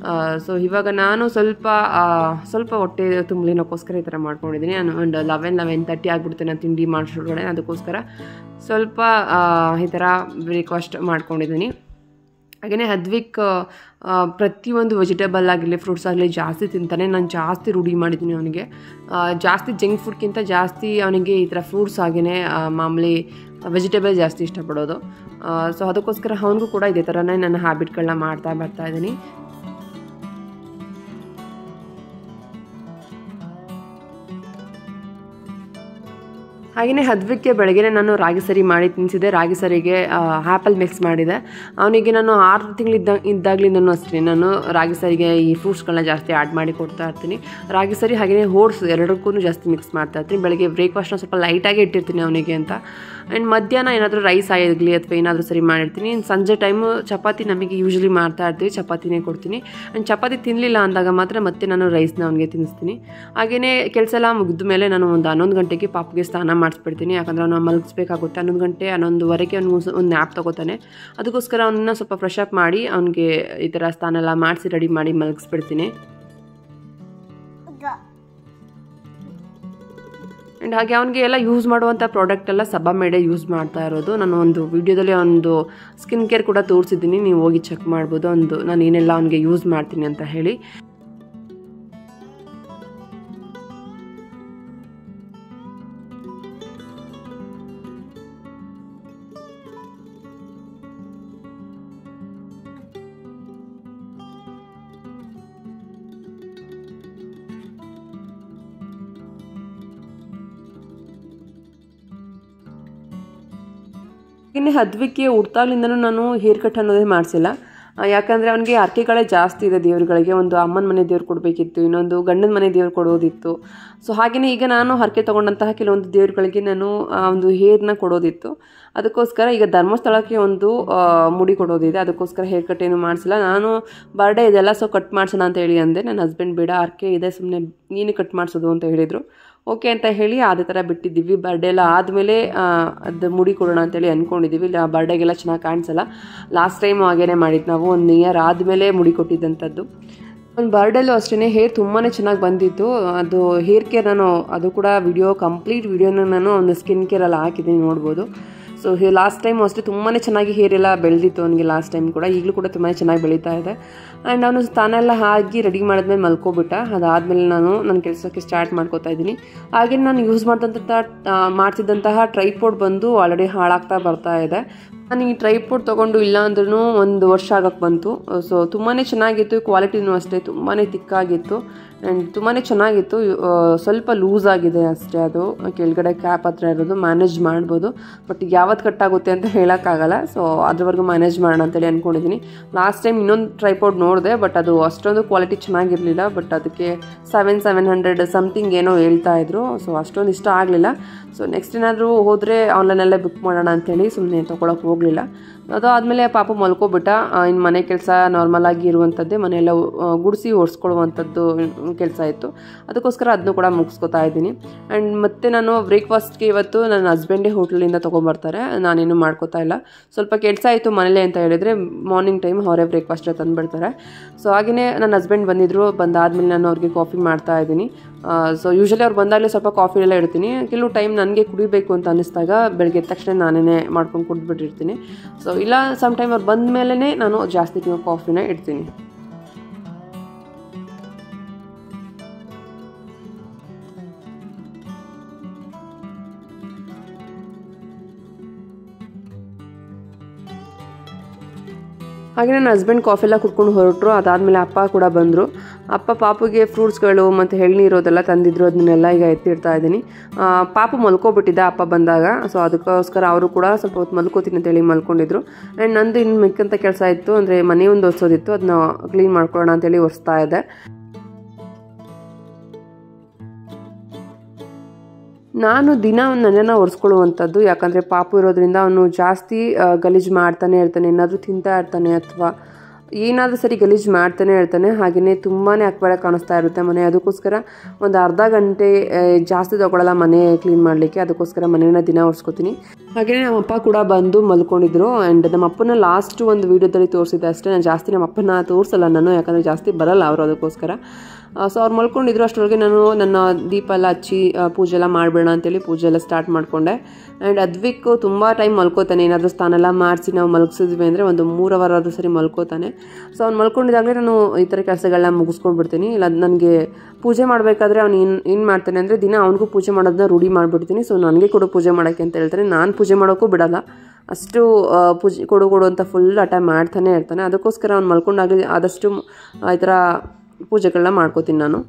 ಸೊ ಇವಾಗ ನಾನು ಸ್ವಲ್ಪ ಆ, ಸ್ವಲ್ಪ ಹೊಟ್ಟೆ ತುಂಬಲಿನಕ್ಕೋಸ್ಕರ ಈ ಥರ ಮಾಡ್ಕೊಂಡಿದ್ದೀನಿ ನಾನು ಒಂದು ಲೆವೆನ್ ಲೆವೆನ್ ತರ್ಟಿ ಆಗಿಬಿಡುತ್ತೆ ನಾನು ತಿಂಡಿ ಮಾಡಿಸೋಳಗಡೆ ಅದಕ್ಕೋಸ್ಕರ ಸ್ವಲ್ಪ ಆ, ಈ ಥರ ಬ್ರೇಕ್ಫಾಸ್ಟ್ ಮಾಡ್ಕೊಂಡಿದ್ದೀನಿ ಹಾಗೆಯೇ ಹದ್ವಿಕ್ ಆ, ಪ್ರತಿಯೊಂದು ವೆಜಿಟೇಬಲ್ ಆಗಲಿ ಫ್ರೂಟ್ಸ್ ಆಗಲಿ ಜಾಸ್ತಿ ತಿಂತಾನೆ ನಾನು ಜಾಸ್ತಿ ರೂಢಿ ಮಾಡಿದ್ದೀನಿ ಅವನಿಗೆ ಆ, ಜಾಸ್ತಿ ಜಂಕ್ ಫುಡ್ಗಿಂತ ಜಾಸ್ತಿ ಅವನಿಗೆ ಈ ಥರ ಫ್ರೂಟ್ಸ್ ಹಾಗೆಯೇ ಆ, ಮಾಮೂಲಿ ವೆಜಿಟೇಬಲ್ ಜಾಸ್ತಿ ಇಷ್ಟಪಡೋದು ಸೊ ಅದಕ್ಕೋಸ್ಕರ ಅವನಿಗೂ ಕೂಡ ಇದೇ ಥರನೇ ನನ್ನ ಹ್ಯಾಬಿಟ್ಗಳನ್ನ ಮಾಡ್ತಾ ಬರ್ತಾ ಇದ್ದೀನಿ ಹಾಗೆಯೇ ಹದ್ವಿಕ್ಕೆ ಬೆಳಗ್ಗೆ ನಾನು ರಾಗಿ ಸರಿ ಮಾಡಿ ತಿನ್ನಿಸಿದೆ ರಾಗಿ ಸರಿಗೆ ಆ್ಯಪಲ್ ಮಿಕ್ಸ್ ಮಾಡಿದೆ ಅವನಿಗೆ ನಾನು ಆರು ತಿಂಗಳಿದ್ದ ಇದ್ದಾಗಲಿಂದನೂ ಅಷ್ಟೇ ನಾನು ರಾಗಿ ಸರಿಗೆ ಈ ಫ್ರೂಟ್ಸ್ಗಳನ್ನ ಜಾಸ್ತಿ ಆ್ಯಡ್ ಮಾಡಿ ಕೊಡ್ತಾ ಇರ್ತೀನಿ ರಾಗಿ ಸರಿ ಹಾಗೆಯೇ ಓಟ್ಸ್ ಎರಡಕ್ಕೂ ಜಾಸ್ತಿ ಮಿಕ್ಸ್ ಮಾಡ್ತಾ ಇರ್ತೀನಿ ಬೆಳಗ್ಗೆ ಬ್ರೇಕ್ಫಾಸ್ಟ್ನ ಸ್ವಲ್ಪ ಲೈಟಾಗಿ ಇಟ್ಟಿರ್ತೀನಿ ಅವನಿಗೆ ಅಂತ ಆ್ಯಂಡ್ ಮಧ್ಯಾಹ್ನ ಏನಾದರೂ ರೈಸ್ ಆಗಲಿ ಅಥವಾ ಏನಾದರೂ ಸರಿ ಮಾಡಿರ್ತೀನಿ ಇನ್ನು ಸಂಜೆ ಟೈಮು ಚಪಾತಿ ನಮಗೆ ಯೂಶ್ವಲಿ ಮಾಡ್ತಾ ಇರ್ತೀವಿ ಚಪಾತಿನೇ ಕೊಡ್ತೀನಿ ಆ್ಯಂಡ್ ಚಪಾತಿ ತಿನ್ನಲಿಲ್ಲ ಅಂದಾಗ ಮಾತ್ರ ಮತ್ತೆ ನಾನು ರೈಸ್ನ ಅವನಿಗೆ ತಿನ್ನಿಸ್ತೀನಿ ಹಾಗೆಯೇ ಕೆಲಸ ಎಲ್ಲ ಮುಗಿದ ಮೇಲೆ ನಾನು ಒಂದು ಹನ್ನೊಂದು ಗಂಟೆಗೆ ಪಾಪಗೆ ಸ್ನಾನ ಮಾಡಿಸ್ಬಿಡ್ತೀನಿ ಯಾಕಂದರೆ ಅವನು ಮಲಗಿಸ್ಬೇಕಾಗುತ್ತೆ ಹನ್ನೊಂದು ಗಂಟೆ ಹನ್ನೊಂದುವರೆಗೆ ಅವ್ನಿಗೆ ಒಂದು ನ್ಯಾಪ್ ತೊಗೋತಾನೆ ಅದಕ್ಕೋಸ್ಕರ ಅವನನ್ನ ಸ್ವಲ್ಪ ಫ್ರೆಶ್ ಅಪ್ ಮಾಡಿ ಅವನಿಗೆ ಈ ಥರ ಸ್ನಾನ ಎಲ್ಲ ಮಾಡಿಸಿ ರೆಡಿ ಮಾಡಿ ಮಲಗಿಸ್ಬಿಡ್ತೀನಿ ಆ್ಯಂಡ್ ಹಾಗೆ ಅವನಿಗೆ ಎಲ್ಲ ಯೂಸ್ ಮಾಡುವಂಥ ಪ್ರಾಡಕ್ಟ್ ಎಲ್ಲ ಸಬಮೇಡೆ ಯೂಸ್ ಮಾಡ್ತಾ ಇರೋದು ನಾನು ಒಂದು ವಿಡಿಯೋದಲ್ಲಿ ಒಂದು ಸ್ಕಿನ್ ಕೇರ್ ಕೂಡ ತೋರಿಸಿದ್ದೀನಿ ನೀವು ಹೋಗಿ ಚೆಕ್ ಮಾಡ್ಬೋದು ಒಂದು ನಾನು ಏನೆಲ್ಲ ಅವನಿಗೆ ಯೂಸ್ ಮಾಡ್ತೀನಿ ಅಂತ ಹೇಳಿ ಇನ್ನು ಹದ್ವಿಕ್ಕೆ ಹುಡ್ತಾಗ್ಲಿಂದನೂ ನಾನು ಹೇರ್ ಕಟ್ ಅನ್ನೋದೇ ಮಾಡಿಸಿಲ್ಲ ಯಾಕಂದರೆ ಅವನಿಗೆ ಅರ್ಕೆಗಳೇ ಜಾಸ್ತಿ ಇದೆ ದೇವ್ರುಗಳಿಗೆ ಒಂದು ಅಮ್ಮನ ಮನೆ ದೇವ್ರು ಕೊಡಬೇಕಿತ್ತು ಇನ್ನೊಂದು ಗಂಡನ ಮನೆ ದೇವ್ರು ಕೊಡೋದಿತ್ತು ಸೊ ಹಾಗೆಯೇ ಈಗ ನಾನು ಹರಕೆ ತೊಗೊಂಡಂತಹ ಕೆಲವೊಂದು ದೇವ್ರುಗಳಿಗೆ ನಾನು ಆ ಒಂದು ಹೇರ್ನ ಕೊಡೋದಿತ್ತು ಅದಕ್ಕೋಸ್ಕರ ಈಗ ಧರ್ಮಸ್ಥಳಕ್ಕೆ ಒಂದು ಆ, ಮುಡಿ ಕೊಡೋದಿದೆ ಅದಕ್ಕೋಸ್ಕರ ಹೇರ್ ಕಟ್ ಏನು ಮಾಡಿಸಿಲ್ಲ ನಾನು ಬರ್ಡೇ ಇದೆಲ್ಲ ಸೊ ಕಟ್ ಮಾಡ್ಸೋಣ ಅಂತ ಹೇಳಿ ಅಂದೆ ನನ್ನ ಹಸ್ಬೆಂಡ್ ಬೇಡ ಅರ್ಕೆ ಇದೆ ಸುಮ್ಮನೆ ನೀನು ಕಟ್ ಮಾಡಿಸೋದು ಅಂತ ಹೇಳಿದರು ಓಕೆ ಅಂತ ಹೇಳಿ ಅದೇ ಥರ ಬಿಟ್ಟಿದ್ದೀವಿ ಬರ್ಡೇ ಎಲ್ಲ ಆದಮೇಲೆ ಅದು ಮುಡಿ ಕೊಡೋಣ ಅಂತೇಳಿ ಅಂದ್ಕೊಂಡಿದ್ದೀವಿ ಇಲ್ಲ ಬರ್ಡೇಗೆಲ್ಲ ಚೆನ್ನಾಗಿ ಕಾಣಿಸಲ್ಲ ಲಾಸ್ಟ್ ಟೈಮ್ ಹಾಗೇನೆ ಮಾಡಿದ್ದು ನಾವು ಒಂದು ಇಯರ್ ಆದಮೇಲೆ ಮುಡಿ ಕೊಟ್ಟಿದ್ದಂಥದ್ದು ಒಂದು ಬರ್ಡೇಲೂ ಅಷ್ಟೇ ಹೇರ್ ತುಂಬಾ ಚೆನ್ನಾಗಿ ಬಂದಿತ್ತು ಅದು ಹೇರ್ ಕೇರ್ ನಾನು ಅದು ಕೂಡ ವಿಡಿಯೋ ಕಂಪ್ಲೀಟ್ ವಿಡಿಯೋನ ನಾನು ಒಂದು ಸ್ಕಿನ್ ಕೇರೆಲ್ಲ ಹಾಕಿದ್ದೀನಿ ನೋಡ್ಬೋದು ಸೊ ಲಾಸ್ಟ್ ಟೈಮ್ ಅಷ್ಟೇ ತುಂಬಾ ಚೆನ್ನಾಗಿ ಹೇರ್ ಎಲ್ಲ ಬೆಳೆದಿತ್ತು ಅವನಿಗೆ ಲಾಸ್ಟ್ ಟೈಮ್ ಕೂಡ ಈಗಲೂ ಕೂಡ ತುಂಬಾ ಚೆನ್ನಾಗಿ ಬೆಳೀತಾ ಇದೆ ಆ್ಯಂಡ್ ಅವನು ಸ್ಥಾನ ಹಾಕಿ ರೆಡಿ ಮಾಡಿದ್ಮೇಲೆ ಮಲ್ಕೊಬಿಟ್ಟ ಅದಾದಮೇಲೆ ನಾನು ನನ್ನ ಕೆಲಸಕ್ಕೆ ಸ್ಟಾರ್ಟ್ ಮಾಡ್ಕೋತಾ ಇದ್ದೀನಿ ಹಾಗೆ ನಾನು ಯೂಸ್ ಮಾಡಿದಂಥ ಮಾಡ್ತಿದ್ದಂತಹ ಟ್ರೈಪೋಡ್ ಬಂದು ಆಲ್ರೆಡಿ ಹಾಳಾಗ್ತಾ ಬರ್ತಾ ಇದೆ ನಾನು ಈ ಟ್ರೈಪೋಡ್ ತೊಗೊಂಡು ಇಲ್ಲ ಅಂದ್ರೂ ಒಂದು ವರ್ಷ ಆಗಕ್ಕೆ ಬಂತು ಸೊ ತುಂಬಾ ಚೆನ್ನಾಗಿತ್ತು ಕ್ವಾಲಿಟಿನೂ ಅಷ್ಟೇ ತುಂಬಾ ತಿಕ್ಕಾಗಿತ್ತು ಆ್ಯಂಡ್ ತುಂಬಾ ಚೆನ್ನಾಗಿತ್ತು ಆ, ಸ್ವಲ್ಪ ಲೂಸ್ ಆಗಿದೆ ಅಷ್ಟೇ ಅದು ಕೆಳಗಡೆ ಕ್ಯಾಪ್ ಹತ್ರ ಇರೋದು ಮ್ಯಾನೇಜ್ ಮಾಡ್ಬೋದು ಬಟ್ ಯಾವತ್ತು ಕಟ್ಟಾಗುತ್ತೆ ಅಂತ ಹೇಳೋಕ್ಕಾಗಲ್ಲ ಸೊ ಅದ್ರವರೆಗೂ ಮ್ಯಾನೇಜ್ ಮಾಡೋಣ ಅಂತೇಳಿ ಅಂದ್ಕೊಂಡಿದ್ದೀನಿ ಲಾಸ್ಟ್ ಟೈಮ್ ಇನ್ನೊಂದು ಟ್ರೈಪೋಡ್ ನೋಡಿದೆ ಬಟ್ ಅದು ಅಷ್ಟೊಂದು ಕ್ವಾಲಿಟಿ ಚೆನ್ನಾಗಿರಲಿಲ್ಲ ಬಟ್ ಅದಕ್ಕೆ ಸೆವೆನ್ ಸೆವೆನ್ ಹಂಡ್ರೆಡ್ ಸಮಥಿಂಗ್ ಏನೋ ಹೇಳ್ತಾ ಇದ್ರು ಸೊ ಅಷ್ಟೊಂದು ಇಷ್ಟ ಆಗಲಿಲ್ಲ ಸೊ ನೆಕ್ಸ್ಟ್ ಏನಾದರೂ ಹೋದರೆ ಆನ್ಲೈನಲ್ಲೇ ಬುಕ್ ಮಾಡೋಣ ಅಂತೇಳಿ ಸುಮ್ಮನೆ ತೊಗೊಳಕ್ಕೆ ಹೋಗಲಿಲ್ಲ ಅದು ಆದಮೇಲೆ ಪಾಪ ಮಲ್ಕೊಬಿಟ್ಟ ಇನ್ನು ಮನೆ ಕೆಲಸ ನಾರ್ಮಲಾಗಿ ಇರುವಂಥದ್ದೇ ಮನೆಯೆಲ್ಲ ಗುಡಿಸಿ ಒರೆಸ್ಕೊಳ್ಳುವಂಥದ್ದು ಕೆಲಸ ಇತ್ತು ಅದಕ್ಕೋಸ್ಕರ ಅದನ್ನು ಕೂಡ ಮುಗಿಸ್ಕೊತಾ ಇದ್ದೀನಿ ಆ್ಯಂಡ್ ಮತ್ತೆ ನಾನು ಬ್ರೇಕ್ಫಾಸ್ಟ್ಗೆ ಇವತ್ತು ನನ್ನ ಹಸ್ಬೆಂಡೇ ಹೋಟ್ಲಿಂದ ತೊಗೊಂಬರ್ತಾರೆ ನಾನೇನು ಮಾಡ್ಕೋತಾ ಇಲ್ಲ ಸ್ವಲ್ಪ ಕೆಲಸ ಆಯಿತು ಮನೇಲೆ ಅಂತ ಹೇಳಿದರೆ ಮಾರ್ನಿಂಗ್ ಟೈಮ್ ಅವರೇ ಬ್ರೇಕ್ಫಾಸ್ಟ್ ತಂದುಬಿಡ್ತಾರೆ ಸೊ ಹಾಗೆಯೇ ನನ್ನ ಹಸ್ಬೆಂಡ್ ಬಂದಿದ್ದರು ಬಂದಾದಮೇಲೆ ನಾನು ಅವ್ರಿಗೆ ಕಾಫಿ ಮಾಡ್ತಾ ಇದ್ದೀನಿ ಸೊ ಯೂಶಲಿ ಅವ್ರು ಬಂದಾಗಲೇ ಸ್ವಲ್ಪ ಕಾಫಿ ಎಲ್ಲ ಇಡ್ತೀನಿ ಕೆಲವು ಟೈಮ್ ನನಗೆ ಕುಡಿಬೇಕು ಅಂತ ಅನ್ನಿಸ್ದಾಗ ಬೆಳಗ್ಗೆ ಎದ್ದ ತಕ್ಷಣ ನಾನೇ ಮಾಡ್ಕೊಂಡು ಕುಡಿದ್ಬಿಟ್ಟಿರ್ತೀನಿ ಸೊ ಇಲ್ಲ ಸಮ್ ಟೈಮ್ ಅವ್ರು ಬಂದ ಮೇಲೇ ನಾನು ಜಾಸ್ತಿ ಕಾಫಿನ ಇಡ್ತೀನಿ ಹಾಗೆ ನನ್ನ ಹಸ್ಬೆಂಡ್ ಕಾಫಿ ಎಲ್ಲ ಕುಡ್ಕೊಂಡು ಹೊರಟರು ಅದಾದಮೇಲೆ ಅಪ್ಪ ಕೂಡ ಬಂದರು ಅಪ್ಪ ಪಾಪುಗೆ ಫ್ರೂಟ್ಸ್ಗಳು ಮತ್ತು ಎಳ್ನೀರು ಅದೆಲ್ಲ ತಂದಿದ್ರು ಅದನ್ನೆಲ್ಲ ಈಗ ಎತ್ತಿಡ್ತಾ ಇದ್ದೀನಿ ಆ, ಪಾಪು ಮಲ್ಕೊಬಿಟ್ಟಿದ್ದ ಅಪ್ಪ ಬಂದಾಗ ಸೊ ಅದಕ್ಕೋಸ್ಕರ ಅವರು ಕೂಡ ಸ್ವಲ್ಪ ಹೊತ್ತು ಮಲ್ಕೋತೀನಿ ಅಂತೇಳಿ ಮಲ್ಕೊಂಡಿದ್ರು ಆ್ಯಂಡ್ ನಂದು ಇನ್ನು ಮಿಕ್ಕಂಥ ಕೆಲಸ ಇತ್ತು ಅಂದರೆ ಮನೆ ಒಂದು ಒರೆಸೋದಿತ್ತು ಅದನ್ನ ಕ್ಲೀನ್ ಮಾಡ್ಕೊಳ್ಳೋಣ ಅಂತೇಳಿ ಒರೆಸ್ತಾ ಇದ್ದೆ ನಾನು ದಿನ ನನ್ನನ್ನು ಒರೆಸ್ಕೊಳ್ಳುವಂಥದ್ದು ಯಾಕಂದರೆ ಪಾಪು ಇರೋದ್ರಿಂದ ಅವನು ಜಾಸ್ತಿ ಆ, ಗಲೀಜು ಮಾಡ್ತಾನೆ ಇರ್ತಾನೆ ಏನಾದರೂ ತಿಂತಾ ಇರ್ತಾನೆ ಅಥವಾ ಏನಾದರೂ ಸರಿ ಗಲೀಜು ಮಾಡ್ತಾನೆ ಇರ್ತಾನೆ ಹಾಗೆಯೇ ತುಂಬಾ ಅಕ್ಬಳ ಕಾಣಿಸ್ತಾ ಇರುತ್ತೆ ಮನೆ ಅದಕ್ಕೋಸ್ಕರ ಒಂದು ಅರ್ಧ ಗಂಟೆ ಆ, ಜಾಸ್ತಿ ತಗೊಳ್ಳಲ್ಲ ಮನೆ ಕ್ಲೀನ್ ಮಾಡಲಿಕ್ಕೆ ಅದಕ್ಕೋಸ್ಕರ ಮನೆಯನ್ನ ದಿನ ಒರೆಸ್ಕೊತೀನಿ ಹಾಗೆಯೇ ನಮ್ಮ ಅಪ್ಪ ಕೂಡ ಬಂದು ಮಲ್ಕೊಂಡಿದ್ರು ಆ್ಯಂಡ್ ನಮ್ಮ ಅಪ್ಪನ ಲಾಸ್ಟ್ ಒಂದು ವೀಡಿಯೋದಲ್ಲಿ ತೋರಿಸಿದ್ದೆ ಅಷ್ಟೇ ನಾನು ಜಾಸ್ತಿ ನಮ್ಮ ಅಪ್ಪನ ತೋರಿಸಲ್ಲ ನಾನು ಯಾಕಂದರೆ ಜಾಸ್ತಿ ಬರಲ್ಲ ಅವರು ಅದಕ್ಕೋಸ್ಕರ ಸೊ ಅವ್ರು ಮಲ್ಕೊಂಡಿದ್ರು ಅಷ್ಟರೊಳಗೆ ನಾನು ನನ್ನ ದೀಪ ಎಲ್ಲ ಹಚ್ಚಿ ಆ, ಪೂಜೆ ಎಲ್ಲ ಮಾಡಬೇಡ ಅಂತೇಳಿ ಪೂಜೆ ಎಲ್ಲ ಸ್ಟಾರ್ಟ್ ಮಾಡಿಕೊಂಡೆ ಆ್ಯಂಡ್ ಅದ್ವಿಕ್ ತುಂಬ ಟೈಮ್ ಮಲ್ಕೋತಾನೆ ಏನಾದರೂ ಸ್ನಾನ ಎಲ್ಲ ಮಾಡಿಸಿ ನಾವು ಮಲಗಿಸಿದ್ವಿ ಅಂದರೆ ಒಂದು ಮೂರು ಅವರ್ ಆದರೂ ಸರಿ ಮಲ್ಕೋತಾನೆ ಸೊ ಅವ್ನು ಮಲ್ಕೊಂಡಿದ್ದಾಗಲೇ ನಾನು ಈ ಥರ ಕೆಲಸಗಳನ್ನ ಮುಗಿಸ್ಕೊಂಡು ಬಿಡ್ತೀನಿ ಇಲ್ಲ ನನಗೆ ಪೂಜೆ ಮಾಡಬೇಕಾದ್ರೆ ಅವ್ನು ಏನು ಏನು ಮಾಡ್ತಾನೆ ಅಂದರೆ ದಿನ ಅವನಿಗೂ ಪೂಜೆ ಮಾಡೋದನ್ನ ರೂಢಿ ಮಾಡಿಬಿಡ್ತೀನಿ ಸೊ ನನಗೆ ಕೊಡು ಪೂಜೆ ಮಾಡೋಕ್ಕೆ ಅಂತ ಹೇಳ್ತಾನೆ ನಾನು ಪೂಜೆ ಮಾಡೋಕ್ಕೂ ಬಿಡಲ್ಲ ಅಷ್ಟು ಆ, ಪೂಜೆ ಕೊಡು ಕೊಡು ಅಂತ ಫುಲ್ ಹಠ ಮಾಡ್ತಾನೆ ಇರ್ತಾನೆ ಅದಕ್ಕೋಸ್ಕರ ಅವ್ನು ಮಲ್ಕೊಂಡಾಗಲಿ ಆದಷ್ಟು ಆ, ಈ ಥರ ಪೂಜೆಗಳನ್ನ ಮಾಡ್ಕೋತೀನಿ ನಾನು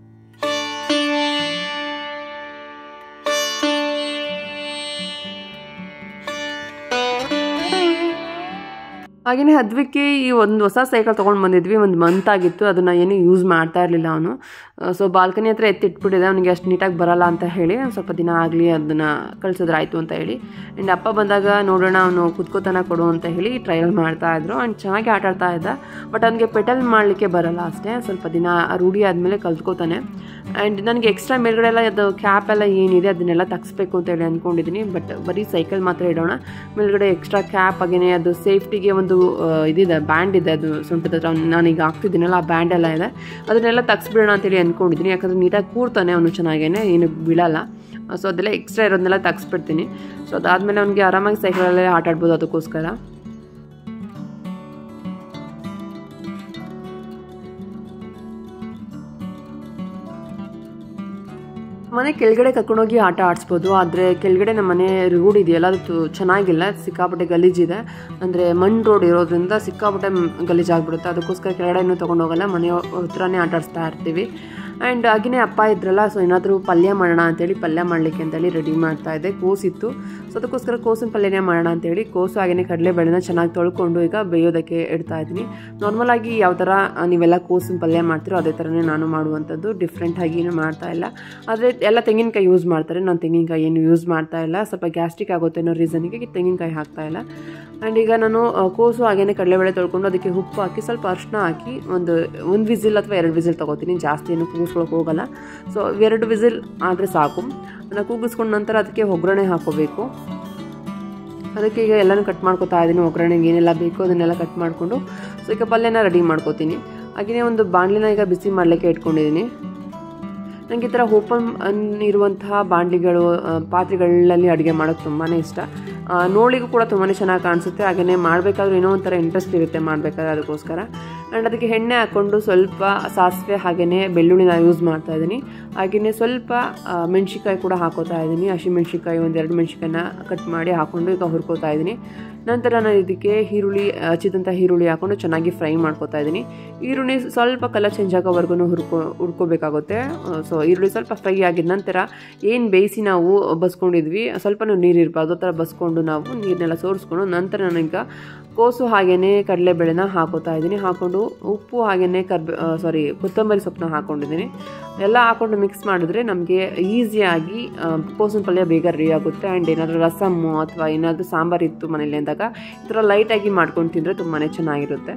ಹಾಗೆಯೇ ಹದ್ವಿಕ್ಕೆ ಈ ಒಂದು ಹೊಸ ಸೈಕಲ್ ತೊಗೊಂಡು ಬಂದಿದ್ವಿ ಒಂದು ಮಂತ್ ಆಗಿತ್ತು ಅದನ್ನು ಏನೂ ಯೂಸ್ ಮಾಡ್ತಾ ಇರಲಿಲ್ಲ ಅವನು ಸೊ ಬಾಲ್ಕನಿ ಹತ್ರ ಎತ್ತಿಟ್ಬಿಟ್ಟಿದೆ ಅವನಿಗೆ ಅಷ್ಟು ನೀಟಾಗಿ ಬರಲ್ಲ ಅಂತ ಹೇಳಿ ಒಂದ್ ಸ್ವಲ್ಪ ದಿನ ಆಗಲಿ ಅದನ್ನು ಕಳಿಸಿದ್ರೆ ಆಯಿತು ಅಂತ ಹೇಳಿ ಆ್ಯಂಡ್ ಅಪ್ಪ ಬಂದಾಗ ನೋಡೋಣ ಅವನು ಕುತ್ಕೋತನ ಕೊಡು ಅಂತ ಹೇಳಿ ಟ್ರಯಲ್ ಮಾಡ್ತಾ ಇದ್ರು ಆ್ಯಂಡ್ ಚೆನ್ನಾಗಿ ಆಟ ಆಡ್ತಾ ಇದ್ದ ಬಟ್ ಅವನಿಗೆ ಪೆಟಲ್ ಮಾಡಲಿಕ್ಕೆ ಬರಲ್ಲ ಅಷ್ಟೇ ಸ್ವಲ್ಪ ದಿನ ರೂಢಿ ಆದಮೇಲೆ ಕಲ್ತ್ಕೋತಾನೆ ಆ್ಯಂಡ್ ನನಗೆ ಎಕ್ಸ್ಟ್ರಾ ಮೇಲ್ಗಡೆ ಎಲ್ಲ ಅದು ಕ್ಯಾಪ್ ಎಲ್ಲ ಏನಿದೆ ಅದನ್ನೆಲ್ಲ ತಗ್ಸ್ಬೇಕು ಅಂತ ಹೇಳಿ ಅಂದ್ಕೊಂಡಿದ್ದೀನಿ ಬಟ್ ಬರೀ ಸೈಕಲ್ ಮಾತ್ರ ಇಡೋಣ ಮೇಲ್ಗಡೆ ಎಕ್ಸ್ಟ್ರಾ ಕ್ಯಾಪ್ ಹಾಗೇನೆ ಅದು ಸೇಫ್ಟಿಗೆ ಒಂದು ಆ, ಇದಿದೆ ಬ್ಯಾಂಡ್ ಇದೆ ಅದು ಸೊಂಟದ ಹತ್ರ ಅವ್ನು ನಾನೀಗ ಹಾಕ್ತಿದ್ದೀನಲ್ಲ ಆ ಬ್ಯಾಂಡ್ ಎಲ್ಲ ಇದೆ ಅದನ್ನೆಲ್ಲ ತಗ್ಸ್ಬಿಡೋಣ ಅಂತೇಳಿ ಅಂದ್ಕೊಂಡಿದ್ದೀನಿ ಯಾಕಂದರೆ ನೀಟಾಗಿ ಕೂರ್ತಾನೆ ಅವನು ಚೆನ್ನಾಗೇನೆ ಏನು ಬೀಳಲ್ಲ ಸೊ ಅದೆಲ್ಲ ಎಕ್ಸ್ಟ್ರಾ ಇರೋದನ್ನೆಲ್ಲ ತಗ್ಸ್ಬಿಡ್ತೀನಿ ಸೊ ಅದಾದಮೇಲೆ ಅವನಿಗೆ ಆರಾಮಾಗಿ ಸೈಕಲಲ್ಲೇ ಆಟ ಆಡ್ಬೋದು ಅದಕ್ಕೋಸ್ಕರ ಮನೆ ಕೆಳಗಡೆ ಕರ್ಕೊಂಡೋಗಿ ಆಟ ಆಡಿಸ್ಬೋದು ಆದರೆ ಕೆಳಗಡೆ ನಮ್ಮ ಮನೆ ರೋಡ್ ಇದೆಯಲ್ಲ ಅದು ತು- ಚೆನ್ನಾಗಿಲ್ಲ ಸಿಕ್ಕಾಪಟ್ಟೆ ಗಲೀಜಿದೆ ಅಂದರೆ ಮಣ್ಣು ರೋಡ್ ಇರೋದ್ರಿಂದ ಸಿಕ್ಕಾಪಟ್ಟೆ ಮ್- ಗಲೀಜಾಗ್ಬಿಡುತ್ತೆ ಅದಕ್ಕೋಸ್ಕರ ಕೆಳಗಡೆ ಇನ್ನೂ ತೊಗೊಂಡೋಗಲ್ಲ ಮನೆ ಹತ್ರನೇ ಆಟ ಆಡಿಸ್ತಾ ಇರ್ತೀವಿ ಆ್ಯಂಡ್ ಹಾಗೆಯೇ ಅಪ್ಪ ಇದ್ರಲ್ಲ ಸೊ ಏನಾದರೂ ಪಲ್ಯ ಮಾಡೋಣ ಅಂತೇಳಿ ಪಲ್ಯ ಮಾಡಲಿಕ್ಕೆ ಅಂತೇಳಿ ರೆಡಿ ಮಾಡ್ತಾ ಇದ್ದೆ ಕೋಸಿತ್ತು ಸೊ ಅದಕ್ಕೋಸ್ಕರ ಕೋಸಿನ ಪಲ್ಯನೇ ಮಾಡೋಣ ಅಂತೇಳಿ ಕೋಸು ಹಾಗೆಯೇ ಕಡಲೆಬೇಳೆನ ಚೆನ್ನಾಗಿ ತೊಳ್ಕೊಂಡು ಈಗ ಬೇಯೋದಕ್ಕೆ ಇಡ್ತಾ ಇದ್ದೀನಿ ನಾರ್ಮಲಾಗಿ ಯಾವ ಥರ ನೀವೆಲ್ಲ ಕೋಸಿನ ಪಲ್ಯ ಮಾಡ್ತೀರೋ ಅದೇ ಥರನೇ ನಾನು ಮಾಡುವಂಥದ್ದು ಡಿಫ್ರೆಂಟಾಗಿ ಏನು ಮಾಡ್ತಾ ಇಲ್ಲ ಆದರೆ ಎಲ್ಲ ತೆಂಗಿನಕಾಯಿ ಯೂಸ್ ಮಾಡ್ತಾರೆ ನಾನು ತೆಂಗಿನಕಾಯಿ ಏನು ಯೂಸ್ ಮಾಡ್ತಾ ಇಲ್ಲ ಸ್ವಲ್ಪ ಗ್ಯಾಸ್ಟ್ರಿಕ್ ಆಗುತ್ತೆ ಅನ್ನೋ ರೀಸನ್ಗೆ ತೆಂಗಿನಕಾಯಿ ಹಾಕ್ತಾ ಇಲ್ಲ ಆ್ಯಂಡ್ ಈಗ ನಾನು ಆ, ಕೋಸು ಹಾಗೇನೆ ಕಡಲೆಬೇಳೆ ತೊಳ್ಕೊಂಡು ಅದಕ್ಕೆ ಉಪ್ಪು ಹಾಕಿ ಸ್ವಲ್ಪ ಅರಿಶಿನ ಹಾಕಿ ಒಂದು ಒಂದು ವಿಸಿಲ್ ಅಥವಾ ಎರಡು ವಿಸಿಲ್ ತೊಗೋತೀನಿ ಜಾಸ್ತಿ ಏನು ಕೂಗಿಸ್ಕೊಳಕ್ಕೆ ಹೋಗಲ್ಲ ಸೊ ಎರಡು ವಿಸಿಲ್ ಆದರೆ ಸಾಕು ಅದನ್ನು ಕೂಗಿಸ್ಕೊಂಡ ನಂತರ ಅದಕ್ಕೆ ಒಗ್ಗರಣೆ ಹಾಕೋಬೇಕು ಅದಕ್ಕೆ ಈಗ ಎಲ್ಲನೂ ಕಟ್ ಮಾಡ್ಕೊತಾ ಇದ್ದೀನಿ ಒಗ್ಗರಣೆಗೆ ಏನೆಲ್ಲ ಬೇಕು ಅದನ್ನೆಲ್ಲ ಕಟ್ ಮಾಡಿಕೊಂಡು ಸೊ ಈಗ ಪಲ್ಯನ ರೆಡಿ ಮಾಡ್ಕೋತೀನಿ ಹಾಗೆಯೇ ಒಂದು ಬಾಣಲಿನ ಈಗ ಬಿಸಿ ಮಾಡಲಿಕ್ಕೆ ಇಟ್ಕೊಂಡಿದ್ದೀನಿ ನನಗೆ ಈ ಥರ ಓಪನ್ ಇರುವಂತಹ ಬಾಣಲಿಗಳು ಆ, ಪಾತ್ರೆಗಳಲ್ಲಿ ಅಡುಗೆ ಮಾಡೋಕ್ಕೆ ತುಂಬಾ ಇಷ್ಟ ಆ, ನೋಡ್ಲಿಕ್ಕೂ ಕೂಡ ತುಂಬಾ ಚೆನ್ನಾಗಿ ಕಾಣಿಸುತ್ತೆ ಹಾಗೆಯೇ ಮಾಡಬೇಕಾದ್ರೂ ಏನೋ ಒಂಥರ ಇಂಟ್ರೆಸ್ಟ್ ಇರುತ್ತೆ ಮಾಡಬೇಕಾದ್ರೆ ಅದಕ್ಕೋಸ್ಕರ ಆ್ಯಂಡ್ ಅದಕ್ಕೆ ಎಣ್ಣೆ ಹಾಕ್ಕೊಂಡು ಸ್ವಲ್ಪ ಸಾಸಿವೆ ಹಾಗೆಯೇ ಬೆಳ್ಳುಳ್ಳಿನ ಯೂಸ್ ಮಾಡ್ತಾ ಇದ್ದೀನಿ ಹಾಗೆಯೇ ಸ್ವಲ್ಪ ಆ, ಮೆಣಸಿನ್ಕಾಯಿ ಕೂಡ ಹಾಕೋತಾ ಇದ್ದೀನಿ ಹಸಿಮೆಣ್ಸಿನ್ಕಾಯಿ ಒಂದು ಎರಡು ಮೆಣಸಿನ್ಕಾಯಿನ ಕಟ್ ಮಾಡಿ ಹಾಕ್ಕೊಂಡು ಈಗ ಹುರ್ಕೋತಾ ಇದ್ದೀನಿ ನಂತರ ನಾನು ಇದಕ್ಕೆ ಈರುಳ್ಳಿ ಹಚ್ಚಿದಂಥ ಈರುಳ್ಳಿ ಹಾಕ್ಕೊಂಡು ಚೆನ್ನಾಗಿ ಫ್ರೈ ಮಾಡ್ಕೊತಾ ಇದ್ದೀನಿ ಈರುಳ್ಳಿ ಸ್ವಲ್ಪ ಕಲರ್ ಚೇಂಜ್ ಆಗೋವರೆಗೂ ಹುರ್ಕೊ ಹುರ್ಕೋಬೇಕಾಗುತ್ತೆ ಸೊ ಈರುಳ್ಳಿ ಸ್ವಲ್ಪ ಫ್ರೈ ಆಗಿದ ನಂತರ ಏನು ಬೇಯಿಸಿ ನಾವು ಬಸ್ಕೊಂಡಿದ್ವಿ ಸ್ವಲ್ಪನೂ ನೀರು ಇರಬಾರ್ದು ಆ ಥರ ಬಸ್ಕೊಂಡು ನಾವು ನೀರನ್ನೆಲ್ಲ ಸೋರಿಸ್ಕೊಂಡು ನಂತರ ನಾನೀಗ ಕೋಸು ಹಾಗೆಯೇ ಕಡಲೆಬೇಳೆನ ಹಾಕೋತಾ ಇದ್ದೀನಿ ಹಾಕ್ಕೊಂಡು ಉಪ್ಪು ಹಾಗೆಯೇ ಕರ್ಬೆ ಸಾರಿ ಕೊತ್ತಂಬರಿ ಸೊಪ್ಪನ್ನ ಹಾಕ್ಕೊಂಡಿದ್ದೀನಿ ಎಲ್ಲ ಹಾಕ್ಕೊಂಡು ಮಿಕ್ಸ್ ಮಾಡಿದ್ರೆ ನಮಗೆ ಈಸಿಯಾಗಿ ಕೋಸಿನ ಪಲ್ಯ ಬೇಗ ರೆಡಿ ಆಗುತ್ತೆ ಆ್ಯಂಡ್ ಏನಾದರೂ ರಸಮ್ಮು ಅಥವಾ ಏನಾದರೂ ಸಾಂಬಾರು ಇತ್ತು ಮನೇಲಿ ಅಂದಾಗ ಈ ಥರ ಲೈಟಾಗಿ ಮಾಡ್ಕೊಂಡು ತಿಂದರೆ ತುಂಬಾ ಚೆನ್ನಾಗಿರುತ್ತೆ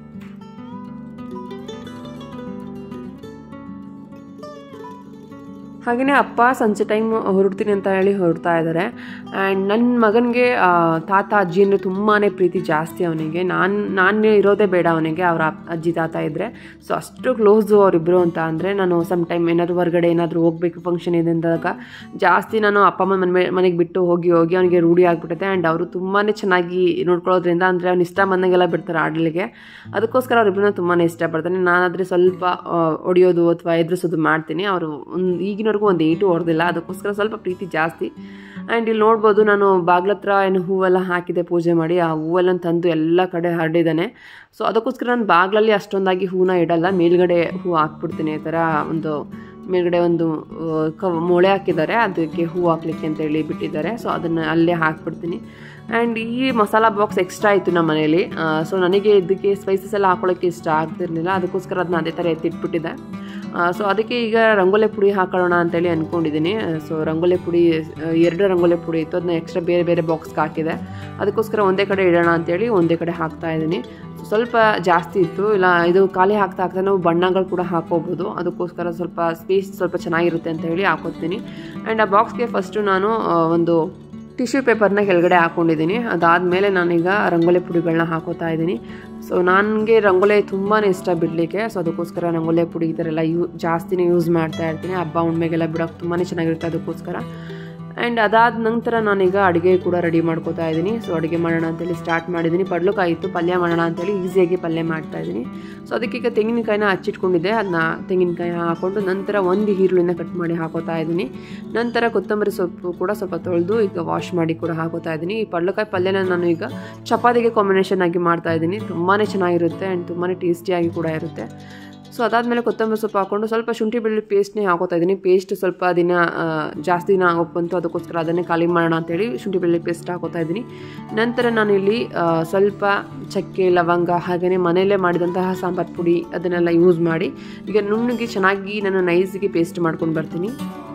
ಹಾಗೆಯೇ ಅಪ್ಪ ಸಂಜೆ ಟೈಮ್ ಹೊರಡ್ತೀನಿ ಅಂತ ಹೇಳಿ ಹೊರಡ್ತಾ ಇದ್ದಾರೆ ಆ್ಯಂಡ್ ನನ್ನ ಮಗನಿಗೆ ತಾತ ಅಜ್ಜಿ ಅಂದರೆ ತುಂಬಾ ಪ್ರೀತಿ ಜಾಸ್ತಿ ಅವನಿಗೆ ನಾನು ನಾನು ಇರೋದೇ ಬೇಡ ಅವನಿಗೆ ಅವರ ಅಜ್ಜಿ ತಾತ ಇದ್ದರೆ ಸೊ ಅಷ್ಟು ಕ್ಲೋಸು ಅವರಿಬ್ಬರು ಅಂತ ಅಂದರೆ ನಾನು ಸಮ್ ಟೈಮ್ ಏನಾದರೂ ಹೊರಗಡೆ ಏನಾದರೂ ಹೋಗಬೇಕು ಫಂಕ್ಷನ್ ಇದೆ ಅಂದಾಗ ಜಾಸ್ತಿ ನಾನು ಅಪ್ಪ ಅಮ್ಮ ಮನೆ ಮನೆಗೆ ಬಿಟ್ಟು ಹೋಗಿ ಹೋಗಿ ಅವನಿಗೆ ರೂಢಿ ಆಗಿಬಿಟ್ಟಿದೆ ಆ್ಯಂಡ್ ಅವರು ತುಂಬಾ ಚೆನ್ನಾಗಿ ನೋಡ್ಕೊಳ್ಳೋದ್ರಿಂದ ಅಂದರೆ ಅವ್ನು ಇಷ್ಟ ಬಂದಂಗೆಲ್ಲ ಬಿಡ್ತಾರೆ ಆಡಲಿಗೆ ಅದಕ್ಕೋಸ್ಕರ ಅವರಿಬ್ಬರನ್ನ ತುಂಬಾ ಇಷ್ಟಪಡ್ತಾನೆ ನಾನಾದರೆ ಸ್ವಲ್ಪ ಆ, ಹೊಡೆಯೋದು ಅಥವಾ ಎದುರಿಸೋದು ಮಾಡ್ತೀನಿ ಅವರು ಒಂದು ಈಗಿನವರೆಗೂ ಒಂದು ಏಟು ಹೊಡೆದಿಲ್ಲ ಅದಕ್ಕೋಸ್ಕರ ಸ್ವಲ್ಪ ಪ್ರೀತಿ ಜಾಸ್ತಿ ಆ್ಯಂಡ್ ಇಲ್ಲಿ ನೋಡ್ಬೋದು ನಾನು ಬಾಗ್ಲತ್ರ ಏನು ಹೂವೆಲ್ಲ ಹಾಕಿದೆ ಪೂಜೆ ಮಾಡಿ ಆ ಹೂವೆಲ್ಲ ತಂದು ಎಲ್ಲ ಕಡೆ ಹರಡಿದ್ದಾನೆ ಸೊ ಅದಕ್ಕೋಸ್ಕರ ನಾನು ಬಾಗ್ಲಲ್ಲಿ ಅಷ್ಟೊಂದಾಗಿ ಹೂನ ಇಡಲ್ಲ ಮೇಲ್ಗಡೆ ಹೂ ಹಾಕ್ಬಿಡ್ತೀನಿ ಈ ಥರ ಒಂದು ಮೇಲ್ಗಡೆ ಒಂದು ಆ, ಕವ್ ಮೊಳೆ ಹಾಕಿದ್ದಾರೆ ಅದಕ್ಕೆ ಹೂ ಹಾಕ್ಲಿಕ್ಕೆ ಅಂತ ಹೇಳಿ ಬಿಟ್ಟಿದ್ದಾರೆ ಸೊ ಅದನ್ನು ಅಲ್ಲೇ ಹಾಕ್ಬಿಡ್ತೀನಿ ಆ್ಯಂಡ್ ಈ ಮಸಾಲ ಬಾಕ್ಸ್ ಎಕ್ಸ್ಟ್ರಾ ಇತ್ತು ನಮ್ಮ ಮನೇಲಿ ಸೊ ನನಗೆ ಇದಕ್ಕೆ ಸ್ಪೈಸಸ್ ಎಲ್ಲ ಹಾಕೊಳ್ಳೋಕ್ಕೆ ಇಷ್ಟ ಆಗ್ತಿರ್ಲಿಲ್ಲ ಅದಕ್ಕೋಸ್ಕರ ಅದನ್ನ ಅದೇ ಥರ ಎತ್ತಿಟ್ಬಿಟ್ಟಿದ್ದೆ ಸೊ ಅದಕ್ಕೆ ಈಗ ರಂಗೋಲೆ ಪುಡಿ ಹಾಕೊಳ್ಳೋಣ ಅಂತೇಳಿ ಅಂದ್ಕೊಂಡಿದ್ದೀನಿ ಸೊ ರಂಗೋಲೆ ಪುಡಿ ಆ, ಎರಡು ರಂಗೋಲೆ ಪುಡಿ ಇತ್ತು ಅದನ್ನ ಎಕ್ಸ್ಟ್ರಾ ಬೇರೆ ಬೇರೆ ಬಾಕ್ಸ್ಗೆ ಹಾಕಿದೆ ಅದಕ್ಕೋಸ್ಕರ ಒಂದೇ ಕಡೆ ಇಡೋಣ ಅಂತೇಳಿ ಒಂದೇ ಕಡೆ ಹಾಕ್ತಾ ಇದ್ದೀನಿ ಸ್ವಲ್ಪ ಜಾಸ್ತಿ ಇತ್ತು ಇಲ್ಲ ಇದು ಖಾಲಿ ಹಾಕ್ತಾ ಹಾಕ್ತಾ ನಾವು ಬಣ್ಣಗಳು ಕೂಡ ಹಾಕೋಬೋದು ಅದಕ್ಕೋಸ್ಕರ ಸ್ವಲ್ಪ ಸ್ಪೇಸ್ ಸ್ವಲ್ಪ ಚೆನ್ನಾಗಿರುತ್ತೆ ಅಂತ ಹೇಳಿ ಹಾಕೋತೀನಿ ಆ್ಯಂಡ್ ಆ ಬಾಕ್ಸ್ಗೆ ಫಸ್ಟು ನಾನು ಆ, ಒಂದು ಟಿಶ್ಯೂ ಪೇಪರ್ನ ಕೆಳಗಡೆ ಹಾಕ್ಕೊಂಡಿದ್ದೀನಿ ಅದಾದಮೇಲೆ ನಾನೀಗ ರಂಗೋಲಿ ಪುಡಿಗಳನ್ನ ಹಾಕೋತಾ ಇದ್ದೀನಿ ಸೊ ನನಗೆ ರಂಗೋಲಿ ತುಂಬಾ ಇಷ್ಟ ಬಿಡಲಿಕ್ಕೆ ಸೊ ಅದಕ್ಕೋಸ್ಕರ ರಂಗೋಲಿ ಪುಡಿ ಈ ಥರ ಎಲ್ಲ ಯೂ ಜಾಸ್ತಿನೇ ಯೂಸ್ ಮಾಡ್ತಾ ಇರ್ತೀನಿ ಹಬ್ಬ ಹುಣ್ಮೆಗೆಲ್ಲ ಬಿಡೋಕೆ ತುಂಬಾ ಚೆನ್ನಾಗಿರುತ್ತೆ ಅದಕ್ಕೋಸ್ಕರ ಆ್ಯಂಡ್ ಅದಾದ ನಂತರ ನಾನೀಗ ಅಡುಗೆ ಕೂಡ ರೆಡಿ ಮಾಡ್ಕೋತಾ ಇದ್ದೀನಿ ಸೊ ಅಡುಗೆ ಮಾಡೋಣ ಅಂತೇಳಿ ಸ್ಟಾರ್ಟ್ ಮಾಡಿದ್ದೀನಿ ಪಡ್ಲುಕಾಯಿ ಇತ್ತು ಪಲ್ಯ ಮಾಡೋಣ ಅಂತೇಳಿ ಈಸಿಯಾಗಿ ಪಲ್ಯ ಮಾಡ್ತಾ ಇದ್ದೀನಿ ಸೊ ಅದಕ್ಕೆ ಈಗ ತೆಂಗಿನಕಾಯಿನ ಹಚ್ಚಿಟ್ಕೊಂಡಿದ್ದೆ ಅದನ್ನ ತೆಂಗಿನಕಾಯಿ ಹಾಕ್ಕೊಂಡು ನಂತರ ಒಂದು ಈರುಳ್ಳಿನ ಕಟ್ ಮಾಡಿ ಹಾಕೋತಾ ಇದ್ದೀನಿ ನಂತರ ಕೊತ್ತಂಬರಿ ಸೊಪ್ಪು ಕೂಡ ಸ್ವಲ್ಪ ತೊಳೆದು ಈಗ ವಾಶ್ ಮಾಡಿ ಕೂಡ ಹಾಕೋತಾ ಇದ್ದೀನಿ ಈ ಪಡ್ಲಕಾಯಿ ಪಲ್ಯನ ನಾನು ಈಗ ಚಪಾತಿಗೆ ಕಾಂಬಿನೇಷನ್ ಆಗಿ ಮಾಡ್ತಾ ಇದ್ದೀನಿ ತುಂಬಾ ಚೆನ್ನಾಗಿರುತ್ತೆ ಆ್ಯಂಡ್ ತುಂಬಾ ಟೇಸ್ಟಿಯಾಗಿ ಕೂಡ ಇರುತ್ತೆ ಸೊ ಅದಾದಮೇಲೆ ಕೊತ್ತಂಬರಿ ಸೊಪ್ಪು ಹಾಕ್ಕೊಂಡು ಸ್ವಲ್ಪ ಶುಂಠಿ ಬೆಳ್ಳುಳ್ಳಿ ಪೇಸ್ಟ್ನೇ ಹಾಕೋತಾ ಇದ್ದೀನಿ ಪೇಸ್ಟ್ ಸ್ವಲ್ಪ ದಿನ ಆ, ಜಾಸ್ತಿ ದಿನ ಬಂತು ಅದಕ್ಕೋಸ್ಕರ ಅದನ್ನೇ ಖಾಲಿ ಮಾಡೋಣ ಅಂತೇಳಿ ಶುಂಠಿ ಬೆಳ್ಳುಳ್ಳಿ ಪೇಸ್ಟ್ ಹಾಕೋತಾ ಇದ್ದೀನಿ ನಂತರ ನಾನು ಇಲ್ಲಿ ಆ, ಸ್ವಲ್ಪ ಚಕ್ಕೆ ಲವಂಗ ಹಾಗೆಯೇ ಮನೆಯಲ್ಲೇ ಮಾಡಿದಂತಹ ಸಾಂಬಾರು ಪುಡಿ ಅದನ್ನೆಲ್ಲ ಯೂಸ್ ಮಾಡಿ ಈಗ ನುಣ್ಣಗೆ ಚೆನ್ನಾಗಿ ನಾನು ನೈಸಿಗೆ ಪೇಸ್ಟ್ ಮಾಡ್ಕೊಂಡು ಬರ್ತೀನಿ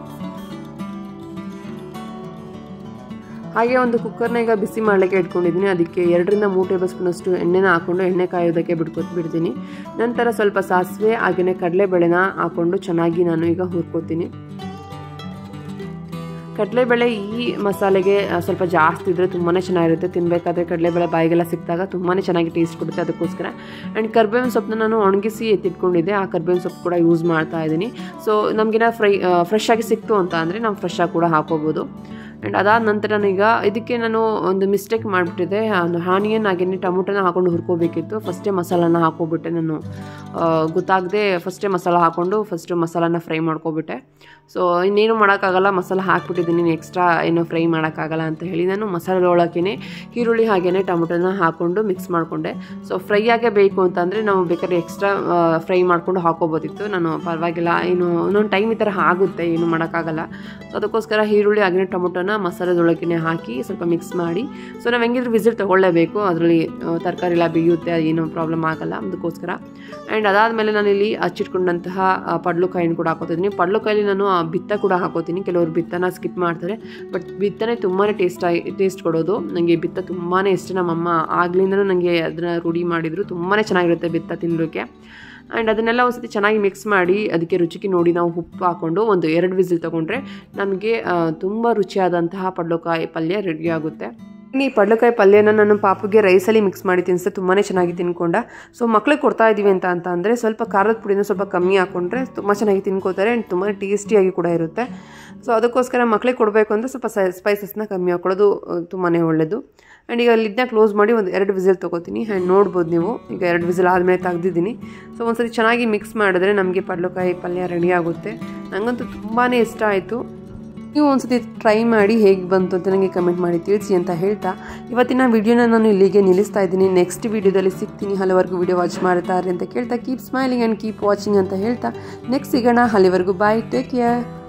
ಹಾಗೆ ಒಂದು ಕುಕ್ಕರ್ನ ಈಗ ಬಿಸಿ ಮಾಡಲಿಕ್ಕೆ ಇಟ್ಕೊಂಡಿದ್ದೀನಿ ಅದಕ್ಕೆ ಎರಡರಿಂದ ಮೂರು ಟೇಬಲ್ ಸ್ಪೂನಷ್ಟು ಎಣ್ಣೆನ ಹಾಕ್ಕೊಂಡು ಎಣ್ಣೆ ಕಾಯೋದಕ್ಕೆ ಬಿಡ್ಕೊತ್ ಬಿಡ್ತೀನಿ ನಂತರ ಸ್ವಲ್ಪ ಸಾಸಿವೆ ಹಾಗೆಯೇ ಕಡಲೆಬೇಳೆನ ಹಾಕ್ಕೊಂಡು ಚೆನ್ನಾಗಿ ನಾನು ಈಗ ಹುರ್ಕೋತೀನಿ ಕಡಲೆಬೇಳೆ ಈ ಮಸಾಲೆಗೆ ಆ, ಸ್ವಲ್ಪ ಜಾಸ್ತಿ ಇದ್ದರೆ ತುಂಬಾ ಚೆನ್ನಾಗಿರುತ್ತೆ ತಿನ್ನಬೇಕಾದ್ರೆ ಕಡಲೆಬೇಳೆ ಬಾಯಿಗೆಲ್ಲ ಸಿಕ್ಕಿದಾಗ ತುಂಬಾ ಚೆನ್ನಾಗಿ ಟೇಸ್ಟ್ ಕೊಡುತ್ತೆ ಅದಕ್ಕೋಸ್ಕರ ಆ್ಯಂಡ್ ಕರ್ಬೇವಿನ ಸೊಪ್ಪನ್ನ ನಾನು ಒಣಗಿಸಿ ಎತ್ತಿಟ್ಕೊಂಡಿದ್ದೆ ಆ ಕರ್ಬೇವಿನ ಸೊಪ್ಪು ಕೂಡ ಯೂಸ್ ಮಾಡ್ತಾ ಇದ್ದೀನಿ ಸೊ ನಮಗೇನ ಫ್ರೈ ಫ್ರೆಶ್ ಆಗಿ ಸಿಕ್ತು ಅಂತ ಅಂದರೆ ನಾವು ಫ್ರೆಶ್ ಆಗಿ ಕೂಡ ಹಾಕೋಬೋದು ಆ್ಯಂಡ್ ಅದಾದ ನಂತರ ನಾನೀಗ ಇದಕ್ಕೆ ನಾನು ಒಂದು ಮಿಸ್ಟೇಕ್ ಮಾಡಿಬಿಟ್ಟಿದ್ದೆ ಒಂದು ಆನಿಯನ್ ಹಾಗೆಯೇ ಟೊಮೊಟೊನ ಹಾಕೊಂಡು ಹುರ್ಕೋಬೇಕಿತ್ತು ಫಸ್ಟೇ ಮಸಾಲಾನ ಹಾಕೋಬಿಟ್ಟೆ ನಾನು ಗೊತ್ತಾಗದೆ ಫಸ್ಟೇ ಮಸಾಲ ಹಾಕ್ಕೊಂಡು ಫಸ್ಟು ಮಸಾಲಾನ ಫ್ರೈ ಮಾಡ್ಕೊಬಿಟ್ಟೆ ಸೊ ಇನ್ನೇನು ಮಾಡೋಕ್ಕಾಗಲ್ಲ ಮಸಾಲ ಹಾಕ್ಬಿಟ್ಟಿದ್ದೀನಿ ಎಕ್ಸ್ಟ್ರಾ ಏನು ಫ್ರೈ ಮಾಡೋಕ್ಕಾಗಲ್ಲ ಅಂತ ಹೇಳಿ ನಾನು ಮಸಾಲೆ ಒಳಕ್ಕೇ ಈರುಳ್ಳಿ ಹಾಗೆಯೇ ಟೊಮೊಟೊನ ಹಾಕ್ಕೊಂಡು ಮಿಕ್ಸ್ ಮಾಡಿಕೊಂಡೆ ಸೊ ಫ್ರೈ ಆಗೇ ಬೇಕು ಅಂತಂದರೆ ನಾವು ಬೇಕಾದ್ರೆ ಎಕ್ಸ್ಟ್ರಾ ಫ್ರೈ ಮಾಡ್ಕೊಂಡು ಹಾಕೋಬೋದಿತ್ತು ನಾನು ಪರವಾಗಿಲ್ಲ ಏನು ಒಂದೊಂದು ಟೈಮ್ ಈ ಥರ ಆಗುತ್ತೆ ಏನು ಮಾಡೋಕ್ಕಾಗಲ್ಲ ಸೊ ಅದಕ್ಕೋಸ್ಕರ ಈರುಳ್ಳಿ ಹಾಗೆಯೇ ಟೊಮೊಟೊನ ಮಸಾಲೆದೊಳಗೆ ಹಾಕಿ ಸ್ವಲ್ಪ ಮಿಕ್ಸ್ ಮಾಡಿ ಸೊ ನಾವು ಹೆಂಗಿದ್ರು ವಿಸಿಟ್ ತೊಗೊಳ್ಳೇಬೇಕು ಅದರಲ್ಲಿ ತರಕಾರಿ ಎಲ್ಲ ಬೇಯುತ್ತೆ ಏನೂ ಪ್ರಾಬ್ಲಮ್ ಆಗಲ್ಲ ಅದಕ್ಕೋಸ್ಕರ ಆ್ಯಂಡ್ ಅದಾದಮೇಲೆ ನಾನಿಲ್ಲಿ ಹಚ್ಚಿಟ್ಕೊಂಡಂತಹ ಪಡ್ಲುಕಾಯಿನ ಕೂಡ ಹಾಕೋತಿದ್ದೀನಿ ಪಡ್ಲುಕಾಯಲ್ಲಿ ನಾನು ಬಿತ್ತ ಕೂಡ ಹಾಕೋತೀನಿ ಕೆಲವರು ಬಿತ್ತನ ಸ್ಕಿಪ್ ಮಾಡ್ತಾರೆ ಬಟ್ ಬಿತ್ತನೆ ತುಂಬಾ ಟೇಸ್ಟ್ ಆಗಿ ಟೇಸ್ಟ್ ಕೊಡೋದು ನನಗೆ ಬಿತ್ತ ತುಂಬಾ ಇಷ್ಟ ನಮ್ಮಮ್ಮ ಆಗ್ಲಿಂದನೂ ನನಗೆ ಅದನ್ನು ರೂಢಿ ಮಾಡಿದರು ತುಂಬಾ ಚೆನ್ನಾಗಿರುತ್ತೆ ಬಿತ್ತ ತಿನ್ನೋಕ್ಕೆ ಆ್ಯಂಡ್ ಅದನ್ನೆಲ್ಲ ಒಂದ್ಸತಿ ಚೆನ್ನಾಗಿ ಮಿಕ್ಸ್ ಮಾಡಿ ಅದಕ್ಕೆ ರುಚಿಗೆ ನೋಡಿ ನಾವು ಉಪ್ಪು ಹಾಕ್ಕೊಂಡು ಒಂದು ಎರಡು ವಿಸಿಲ್ ತೊಗೊಂಡ್ರೆ ನಮಗೆ ತುಂಬ ರುಚಿಯಾದಂತಹ ಪಡ್ಲುಕಾಯಿ ಪಲ್ಯ ರೆಡಿ ಆಗುತ್ತೆ ಈ ಪಡ್ಲಕಾಯಿ ಪಲ್ಯನ ನಾನು ಪಾಪುಗೆ ರೈಸಲ್ಲಿ ಮಿಕ್ಸ್ ಮಾಡಿ ತಿನ್ನಿಸ್ದೆ ತುಂಬಾ ಚೆನ್ನಾಗಿ ತಿನ್ಕೊಂಡ ಸೊ ಮಕ್ಳಿಗೆ ಕೊಡ್ತಾ ಇದ್ದೀವಿ ಅಂತ ಅಂತ ಅಂದರೆ ಸ್ವಲ್ಪ ಖಾರದ ಪುಡಿನ ಸ್ವಲ್ಪ ಕಮ್ಮಿ ಹಾಕ್ಕೊಂಡ್ರೆ ತುಂಬ ಚೆನ್ನಾಗಿ ತಿನ್ಕೋತಾರೆ ಆ್ಯಂಡ್ ತುಂಬ ಟೇಸ್ಟಿಯಾಗಿ ಕೂಡ ಇರುತ್ತೆ ಸೊ ಅದಕ್ಕೋಸ್ಕರ ಮಕ್ಳಿಗೆ ಕೊಡಬೇಕು ಅಂದರೆ ಸ್ವಲ್ಪ ಸ್ಪೈಸಸ್ನ ಕಮ್ಮಿ ಹಾಕ್ಕೊಳ್ಳೋದು ತುಂಬಾ ಒಳ್ಳೆಯದು ಆ್ಯಂಡ್ ಈಗ ಲಿಡ್ನ ಕ್ಲೋಸ್ ಮಾಡಿ ಒಂದು ಎರಡು ವಿಸಿಲ್ ತೊಗೋತೀನಿ ಆ್ಯಂಡ್ ನೋಡ್ಬೋದು ನೀವು ಈಗ ಎರಡು ವಿಸಿಲ್ ಆದಮೇಲೆ ತೆಗ್ದಿದ್ದೀನಿ ಸೊ ಒಂದ್ಸತಿ ಚೆನ್ನಾಗಿ ಮಿಕ್ಸ್ ಮಾಡಿದ್ರೆ ನಮಗೆ ಪಡ್ಲಕಾಯಿ ಪಲ್ಯ ರೆಡಿ ಆಗುತ್ತೆ ನನಗಂತೂ ತುಂಬಾ ಇಷ್ಟ ಆಯಿತು ನೀವು ಒಂದ್ಸತಿ ಟ್ರೈ ಮಾಡಿ ಹೇಗೆ ಬಂತು ಅಂತ ನನಗೆ ಕಮೆಂಟ್ ಮಾಡಿ ತಿಳಿಸಿ ಅಂತ ಹೇಳ್ತಾ ಇವತ್ತಿನ ವಿಡಿಯೋನ ನಾನು ಇಲ್ಲಿಗೆ ನಿಲ್ಲಿಸ್ತಾ ಇದ್ದೀನಿ ನೆಕ್ಸ್ಟ್ ವಿಡಿಯೋದಲ್ಲಿ ಸಿಗ್ತೀನಿ ಹಲವರೆಗೂ ವಿಡಿಯೋ ವಾಚ್ ಮಾಡ್ತಾರೆ ಅಂತ ಕೇಳ್ತಾ keep smiling and keep watching ಅಂತ ಹೇಳ್ತಾ ನೆಕ್ಸ್ಟ್ ಸಿಗೋಣ ಅಲ್ಲಿವರೆಗೂ ಬಾಯ್ ಟೇಕ್ ಕೇರ್